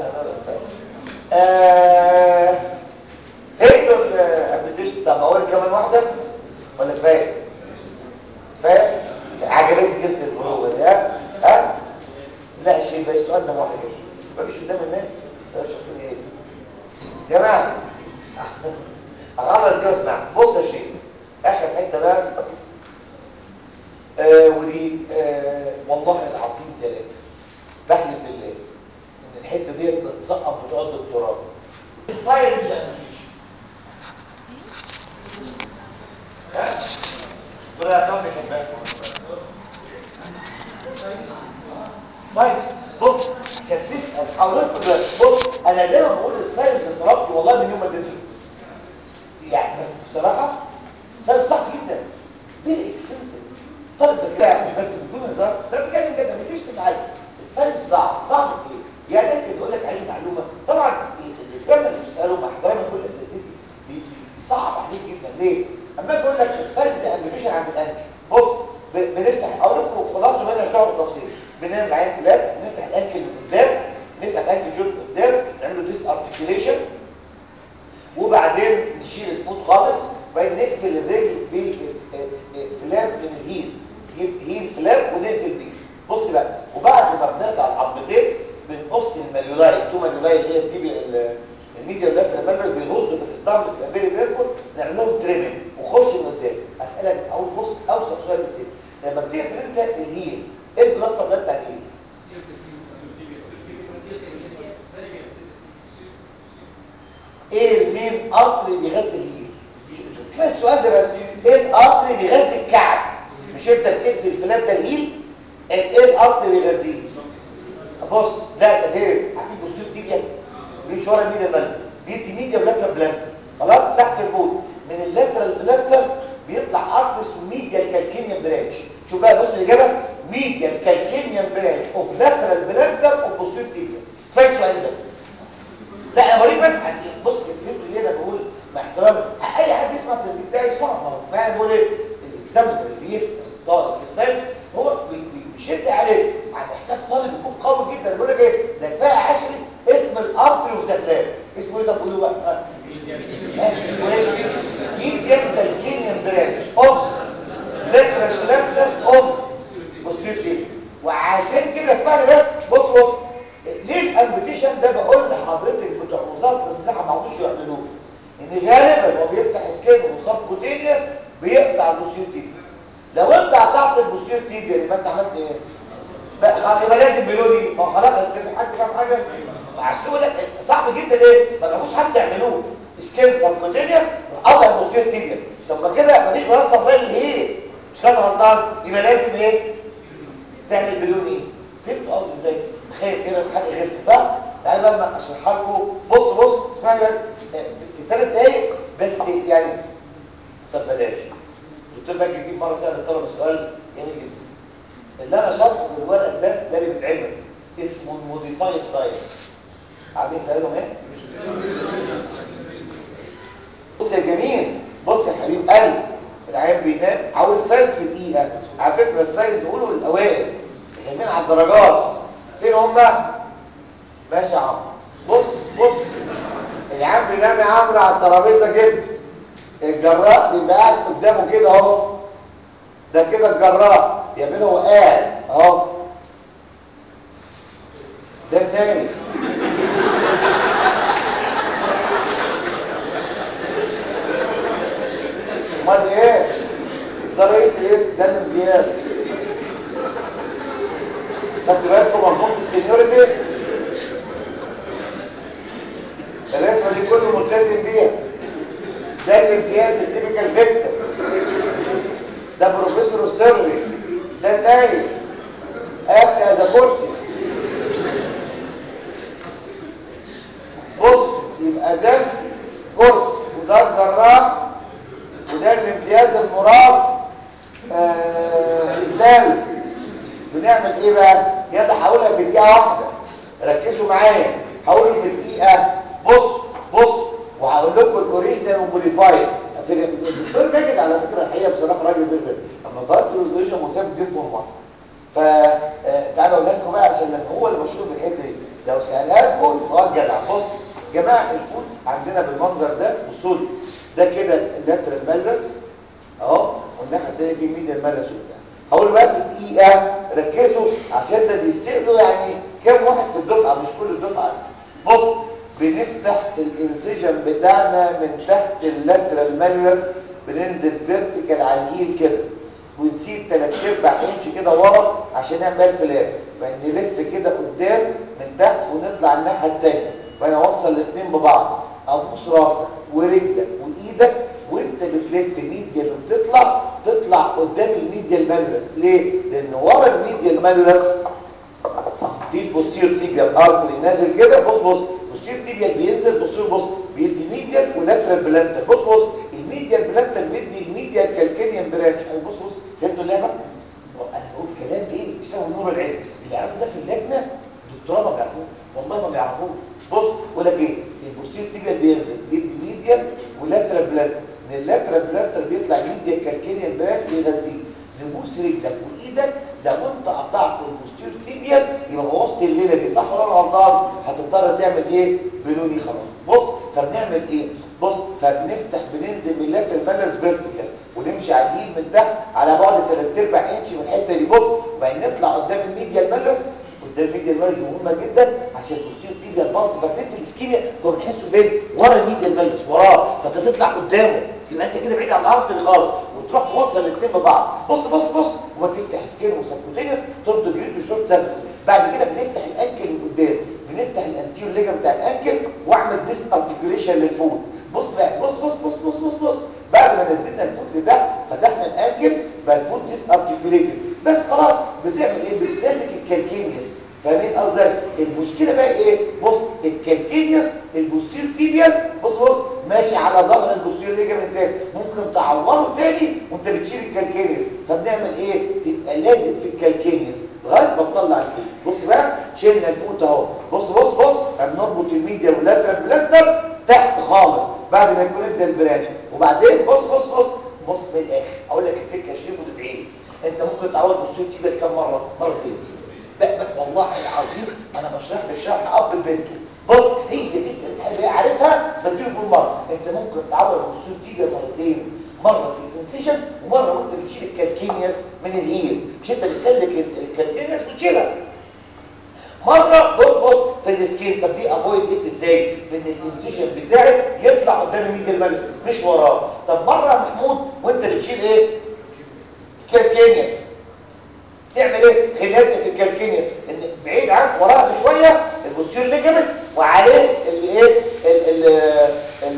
آه فهمتوا الابلكيشن طب اقول كمان واحده ولا كفايه فاهم عجبتني جدا البروفه دي ها ها لا شيء بس السؤال ده واحد ما فيش قدام الناس السؤال شخصيه ايه جماعه هغلط دي واسمع بص يا شيخ اخر حته بقى آه ودي آه والله العظيم ثلاثه بحلف بالله ان الحته دي بتسقط بتوع الدكتوراه الساينس ابلكيشن ها دول هتعمل بيحبها ساينس بص عشان تسال حضرتك بص انا دايما بقول الساينس اتضربت والله من يوم ما تدرس يعني بس بصراحه ساينس صح جدا فيري اكسنتد طالب كده مش بس بدون هزار ده بتكلم كده مفيش تتعلم الساينس صعب صعب في ايه يعني ممكن يقول لك اي معلومه طبعا الاكزام اللي بتساله مع احترامي كل اساتذتي صعب عليك جدا ليه اما اقول لك الساينس ده ابلكيشن عند الانكل بص بنفتح اقول لكم خلاصه ما لناش دعوه بالتفصيل بنعمل عين كلاب نفتح الانكل من قدام نفتح الانكل جوت قدام نعمل له ديس ارتكيوليشن وبعدين نشيل الفوت خالص وبعدين نقفل الرجل بفلاب من الهيل هيل فلاب ونقفل بيه بص بقى وبعد ما بنقطع العظمتين بنقص الماليولاي تو ماليولاي اللي هي التيبي الميديا واللاترال ماليولاي بيغزوا في الاسطمبة بتبقى فيري بيرفول نعمل لهم تريمنج وخش من قدام اسالك اقول بص اوسط سؤال بس لما بتقفل انت الهيل ايه البلاصه بتاعت الهيل ايه المين قطر بيغذي الهيل كفايه السؤال ده بس ايه القطر بيغذي الكعب مش انت بتقفل الفلاب ده الهيل ايه القطر بيغذيه بص ده ده عارفين بوستير تيبيا بيمشي ورا الميديا بلانك دي دي ميديا ولاترال بلانك خلاص تحت الفوت من اللاترال بلانك بيطلع قطر اسمه ميديا الكالكينيوم برانش شوف بقى بص الاجابه ميديا الكالكينيوم برانش اوف لاترال بلانك اوف بوستير تيبيا كفايه السؤال ده لا انا بوريك بس بص فهمت ليه انا بقول مع احترامي اي حد يسمع التسجيل بتاعي يسمعه ما هو فاهم بقول ايه الاكزامبل اللي بيسال طالب في الساينس هو بيشد عليه محتاج طالب يكون قوي جدا بيقول لك ايه ده كفايه عشري اسم الارتري وزكلاب اسمه ايه ده بقول له بقى ميديان كالكينيان برانش اوف لاترال بلانتر اوف بوستير وعشان كده اسمعني بس بص بص ليه الامبيتيشن ده بقول لحضرتك بتوع وزاره الصحه ما عرفوش يعملوه ان غالبا هو بيفتح سكين وصاب كوتينيوس بيقطع البوستير تيبيا لو انت قطعت البوستير تيبيا يبقى انت عملت ايه بقى يبقى لازم بلوني ما خلاص انت حد فاهم حاجه عشان يقول لك صعب جدا ليه ما لقوش حد يعملوه سكين سبكوتينيوس قطع البوستير تيبيا طب ما كده مفيش بلاصه صفرين ليه مش كان غلطان يبقى لازم ايه تعمل بلوني فهمت قصدي ازاي تخيل كده حاجه غلط صح تعالى بقى اشرحها لكم بص بص اسمعني بس في ثلاث دقايق بس يعني طب بلاش الدكتور باجي يجيب مره سال الطلبه سؤال جميل جدا اللي انا شرحه في الورق ده ده اللي بيتعمل اسمه الموديفايد ساينس عارفين سألهم ايه؟ بص يا جميل بص يا حبيب قلب العيان بينام عاوز ساينس في دقيقه على فكره الساينس بيقولوا للاوائل اليمين على الدرجات فين هما؟ ماشي يا عمرو بص بص العيان بينام يا عمرو على الترابيزه كده الجراح بيبقى قاعد قدامه كده اهو ده كده الجراح يعمل هو قاعد اهو ده النايم امال ايه ده رئيس الاسم ده الامتياز خدت بالكم منظومه السينيورتي الرسمه دي كله ملتزم بيها ده الامتياز التيبيكال فيكتور ده بروفيسور سيرفي ده نايم اكت از كرسي بص يبقى ده كرسي وده الجراح وده الامتياز المراد آه ازاي بنعمل ايه بقى يلا هقولها في دقيقه واحده ركزوا معايا هقول في دقيقه بص بص وهقول لكم الاوريجينال والموديفايد في الدكتور ماجد على فكره الحقيقه بصراحه راجل بيرفكت اما ضربت الاوريجينال مثبت جدا في المره فتعالوا اقول لكم بقى عشان لما هو اللي مشهور بالحته دي لو سالها لكم سؤال جدع بص جماعه الفول عندنا بالمنظر ده بصوا لي ده كده اللاترال مالرس اهو والناحيه الثانيه في ميديال مالرس وبتاع هقول بقى في دقيقه ركزوا عشان ده بيسالوا يعني كام واحد في الدفعه مش كل الدفعه بص بنفتح الانسجن بتاعنا من تحت اللاترال مالرس بننزل فيرتيكال على الهيل كده ونسيب ثلاث ارباع انش كده ورا عشان نعمل فلات نلف كده قدام من تحت ونطلع الناحيه الثانيه فانا اوصل الاثنين ببعض ابوس راسك ورجلك وايدك وانت بتلف ميديال وبتطلع تطلع قدام الميديال مالورس ليه لان ورا الميديال مالورس في البوستير تيبيال ارتري نازل كده بص بص البوستير تيبيال بينزل بص بص بيدي ميديال ولاترال بلانتر بص بص الميديال بلانتر بيدي الميديال كالكينيان برانش بص بص فهمتوا اللعبه انا بقول كلام ايه بيساوي نور العين اللي يعرفوا ده في اللجنه دكتوراه ما بيعرفوش والله ما بيعرفوش بص ولا ايه البوستير تيبيال بينزل بيدي ميديال ولاترال بلانتر من اللاترال بلانتر بيطلع ميديال كالكينيان برانش يغذيه نبوس رجلك وايدك لو انت قطعت البوستير تيبيال يبقى بوظت الليله دي صح ولا انا غلطان هتضطر تعمل ايه بلوني خلاص بص فبنعمل ايه بص فبنفتح بننزل من اللاترال بالانس فيرتيكال ونمشي على اليمين من تحت على بعد 3 ارباع انش من الحته دي بص وبعدين نطلع قدام الميديال بالانس قدام الميديال بالانس مهمه جدا عشان البوستير تيبيال بالانس فاكرين في الاسكيميا كنا بنحسه فين ورا الميديال بالانس وراه فانت تطلع قدامه تبقى انت كده بعيد عن الارض خالص وتروح توصل الاثنين ببعض بص بص بص وما تفتح سكين وسبكوتينس ترد جريد وشورت سيرفس بعد كده بنفتح الانكل من قدام بنفتح الانتيور ليجا بتاع الانكل واعمل ديس ارتكيوليشن للفوت بص بقى بص بص بص بص بص بص بعد ما نزلنا الفوت لتحت فتحنا الانكل بقى الفوت ديس ارتكيوليتد بس خلاص بتعمل ايه بتسلك الكالكينيوس فاهمين قصدك المشكله بقى ايه بص الكالكينيوس البوستير تيبيال بص بص ماشي على ظهر البوستير ليجامنت ممكن تعوره تاني وانت بتشيل الكالكينيوس فبنعمل ايه تبقى لازم في الكالكينيوس لغايه ما تطلع الفوت بص بقى شلنا الفوت اهو بص بص بص بنربط الميديا واللاترال بلانتر تحت خالص بعد ما يكون ادى البرانش وبعدين بص بص بص بص من الاخر اقول لك التكه شريف وتدعي انت ممكن تعوض البوستير تيبيال كام مره مرتين بقى والله العظيم انا بشرح لك شرح اب بنته بص هي دي اللي عارفها بديله في المره انت ممكن تعوض الوصول دي مرتين مره في الانسيشن ومره وانت بتشيل الكالكينيوس من الهيل مش انت بتسلك الكالكينيوس وتشيلها مره بص بص في السكين طب دي افويد ايه ازاي ان الانسيشن بتاعك يطلع قدام الميديال مالس مش وراه طب مره يا محمود وانت بتشيل ايه كالكينيوس تعمل ايه خلاسه في الكالكينيوس ان بعيد عنك وراها بشويه البوستير ليجمنت وعليه الايه ال ال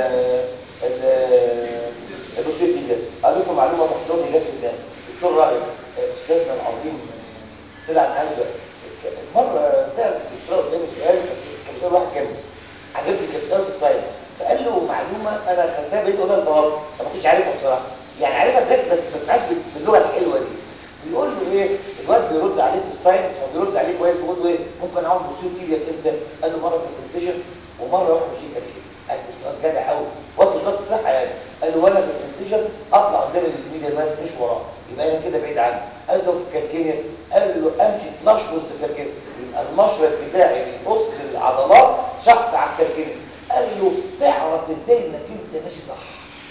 ال البوستير تيبيال اقول لكم معلومه محضرني جت قدامي الدكتور راغب استاذنا العظيم طلع معانا مره سال الدكتور قدامي سؤال كان سؤال واحد كان عجبني كان سؤال في الساينس فقال له معلومه معلومه انا خدتها بقيت اقولها لبابا ما كنتش عارفها بصراحه يعني عارفها بجد بس ما سمعتش باللغه الحلوه دي بيقول له ايه الواد بيرد عليه في الساينس فبيرد عليه كويس بيقول له ايه ممكن اقعد بصير تيجي امتى قال له مره في الانسيشن ومره واحد مش كده قال له جدع قوي وقت وزاره الصحه يعني قال له وانا في الانسيشن اطلع قدام الميديا ماس مش وراه يبقى انا كده بعيد عنه قال له في الكالكينيس قال له امشي فلاش وسط الكالكينيس يبقى المشرط بتاعي بيبص العضلات شحط على الكالكينيس قال له تعرف ازاي انك انت ماشي صح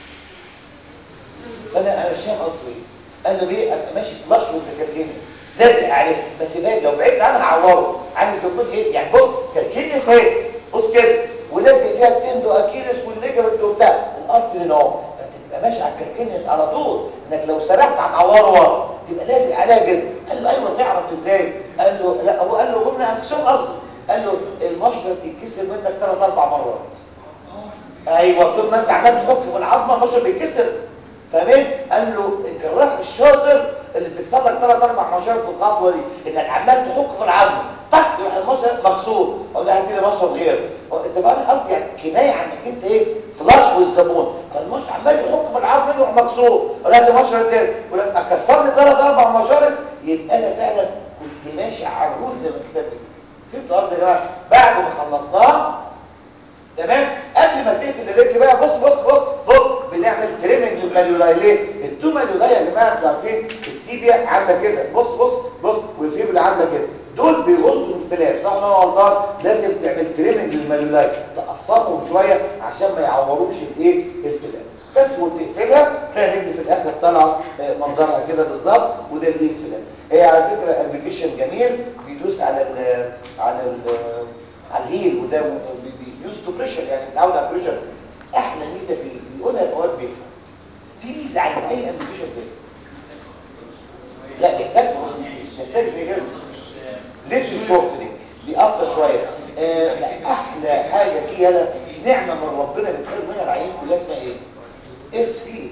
فانا انا مش فاهم قصده ايه قال له ليه ابقى ماشي فلاش والكالكينيس لازق عليه بس باقي لو بعدت عنها هعوره عامل زي يكون ايه يعني بص كالكينيس اهي بص كده ولازق فيها التندو اكيلس والليجمنت وبتاع الارترين اهو فتبقى ماشي على الكالكينيس على طول انك لو سرحت هتعوره ورا تبقى لازق عليها كده قال له ايوه تعرف ازاي قال له لا هو قال له جمله انكسار قصدي قال له المشرط يتكسر منك ثلاث اربع مرات ايوه طول ما انت عمال تحك في العظمه المشرط بيتكسر فاهمين قال له الجراح الشاطر اللي بتكسر لك ثلاث اربع مشارط في الخطوه دي انك عمال تحك في العظمه طق يروح المشرط مكسور اقول له هات لي مشرط غيره انت فاهم قصدي يعني كنايه عنك انت ايه فلاش والزبون فالمشرط عمال يحك في العظم يروح مكسور اقول له هات لي مشرط تاني يقول لك اكسر لي ثلاث اربع مشارط يبقى انا فعلا كنت ماشي على الرول زي ما الكتاب بيقول فهمتوا قصدي يا جماعه بعد ما خلصناها تمام قبل ما تقفل الرجل بقى بص بص بص بص بنعمل تريمنج للماليولاي ليه التو ماليولاي يا جماعه انتوا عارفين التيبيا عامله كده بص بص بص والفيبلا عامله كده دول بيغصوا الفلاب صح ولا انا غلطان لازم تعمل تريمنج للماليولاي تقصرهم شويه عشان ما يعوروش الايه الفلاب بس وتقفلها تلاقي الرجل في الاخر طالعه منظرها كده بالظبط وده الايه الفلاب هي على فكره ابلكيشن جميل بيدوس على ال على ال على الهيل وده يوز تو بريشر يعني متعود على البريشر احلى ميزه فيه بيقولها الاوقات بيفهم في ميزه عند اي ابلكيشن كده لا يحتاج يحتاج زي كده ليش شوك دي بيأثر شويه آه لا احلى حاجه فيها ده نعمه من ربنا بتخرج منها العيين كلها اسمها ايه؟ ايرس فيه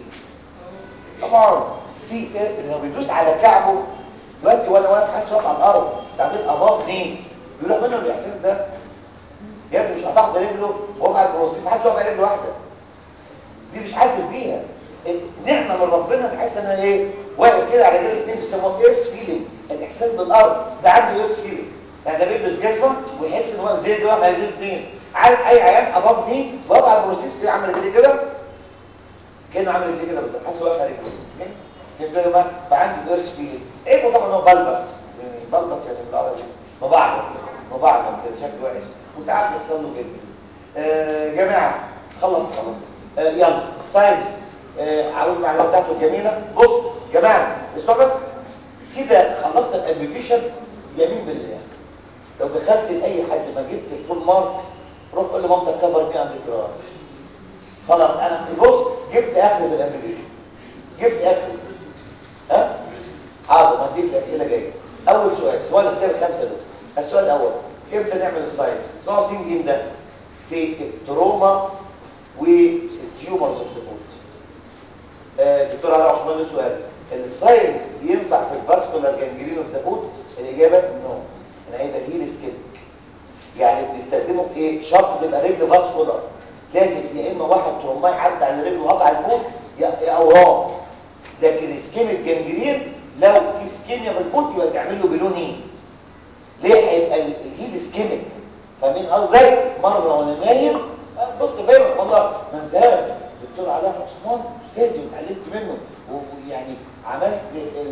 طبعا في ايه لما بيدوس على كعبه دلوقتي وانا واقف حاسس واقف على الارض تعمل اضاف دي بيروح منه الاحساس ده يا ابني مش قطعت رجله وهو على البروسيس حاسس واقف على رجل واحده دي مش حاسس بيها نعمه من ربنا بحيث ان انا ايه واقف كده على رجل الاثنين بيسموه ايرس فيلينج الاحساس بالارض ده عنده ايرس فيلينج يعني ده بيلبس جزمه ويحس ان هو زي ده واقف على رجل الاثنين عارف اي عيان اضاف دي واقف على البروسيس بيعمل رجليه كده كانه عامل رجليه كده بالظبط حاسس واقف على رجله فهمت يا جماعه فعندي ايرس فيلينج ايه طبعا هو بلبس يعني بلبس يعني بالعربي مبعض مبعض كده شكله وحش وساعات بيحصل له كده آه جماعه خلص خلاص آه يلا الساينس آه عاوز المعلومات بتاعته الجميله بص جماعه اسمعوا بس كده خلصت الابلكيشن يمين بالله لو دخلت لاي حد ما جبت الفول مارك روح قول لمامتك كفر مي عند الكرار خلاص انا بص جبت اخر بالابلكيشن جبت اخر ها حاضر هديك الاسئله جايه اول سؤال سؤال الاسئله الخمسه دول السؤال الاول امتى نعمل الساينس اسمعوا سين جيم ده في التروما والتيومرز اوف ذا فوت الدكتور علاء عثمان له سؤال الساينس ينفع في الفاسكولار جانجرين اوف ذا فوت الاجابه نو انا عايز هيل سكيب يعني بنستخدمه في ايه شرط تبقى رجل فاسكولار لازم يا اما واحد تروماي عدى على رجله وقطع الفوت يا اورام لكن اسكيميك جانجرين لو في سكيميا في الفوت يبقى تعمل له بلون ايه ليه هيبقى الهيل سكيميك فاهمين قصدي مره وانا نايم بص فاهم والله ما انساهاش الدكتور علاء عثمان استاذي واتعلمت منه ويعني عملت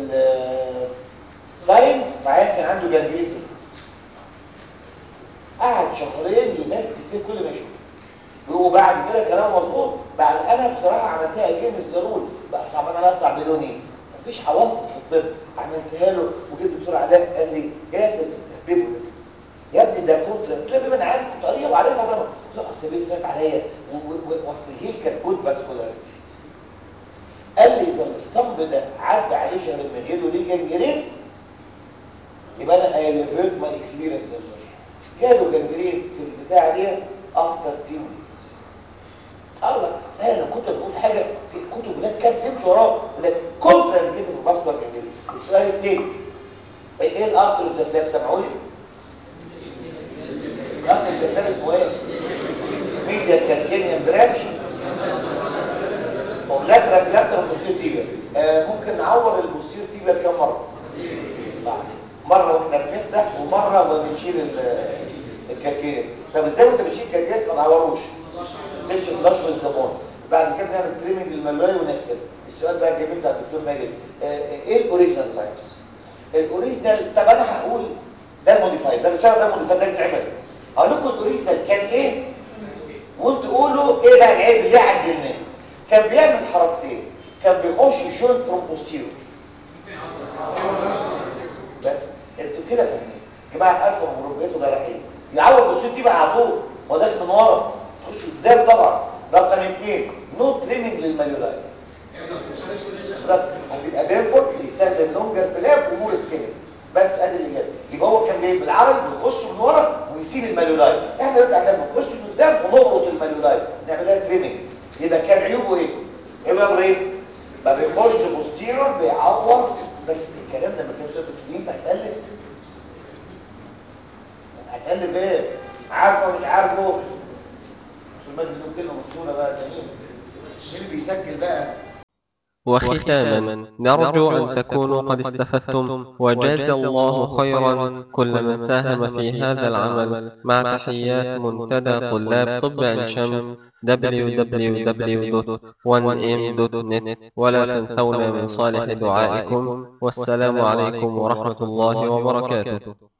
الساينس معايا كان عنده جانجرين قعد شهرين يمثل فيه كل ما يشوف وبعد كده كلامه مظبوط بعد انا بصراحه عملتها جيم الزرول بقى صعب انا اطلع بلوني مفيش عواطف في الطب عملتها له وجيت الدكتور علاء قال لي ياسر بتحببه يا ابني ده كنت قلت له انا عارف طريقه وعارفها طبعا قلت له اصل بيه صعب عليا واصل الهيل كان جود فاسكولاريتي قال لي اذا الاسطمب ده عدى عليه شهر من غيره ليه جنجرين يبقى انا اي ريفيرت ماي اكسبيرينس جاله جنجرين في البتاع دي افتر تيو قال لك انا لو كنت بقول حاجه في كتب ولاد كانت تمشي وراه ولاد كونترا كده في الباسكور جنجرين السؤال الثاني ايه الارتر الزفاف سمعوا لي الارتر الزفاف اسمه ايه ميديا كالكينيان برانش دكاتره البوستير تيبيا آه ممكن نعور البوستير تيبيا كم مره مره واحنا بنفتح ومره وبنشيل ال- الكالكيس طب ازاي وانت بتشيل الكالكيس ما نعوروش تمشي فلاش بالزبون بعد كده نعمل تريمنج للملوي ونقفل السؤال بقى الجميل بتاع الدكتور ماجد آه، ايه الاوريجينال ساينس الاوريجينال طب انا هقول ده الموديفايد ده الشهر ده الموديفايد ده بيتعمل هقول لكم الاوريجينال كان ايه وانتوا قولوا ايه بقى العيب اللي عدلناه كان بيعمل حركتين كان بيخش جوين فروم بوستيرور بس انتوا كده فاهمين يا جماعه الف وربيته جراحين يعوض السيوف دي بقى على طول هو داخل من ورا تخش قدام طبعا رقم اثنين نو تريمنج للماليولاي بالظبط هتبقى بينفول بيستخدم لونجر بلاب ومور سكيل بس ادي الاجابه يبقى هو كان جاي بالعرض بيخش من ورا ويسيب الماليولاي احنا دلوقتي عندنا بنخش من قدام ونغرط الماليولاي نعمل لها تريمنج يبقى كان عيوبه ايه؟ عيوبه ايه؟ ما بيخش بوستيرور بيعور بس الكلام ده ما كانش انت انت هتالف هتالف ايه؟ عارفه ومش عارفه عشان ما له كلمه مشهوره بقى جميل مين اللي بيسجل بقى وختاما نرجو أن تكونوا قد استفدتم وجاز الله خيرا كل من ساهم في هذا العمل مع تحيات منتدى طلاب طب عين شمس www.1m.net ولا تنسونا من صالح دعائكم والسلام عليكم ورحمة الله وبركاته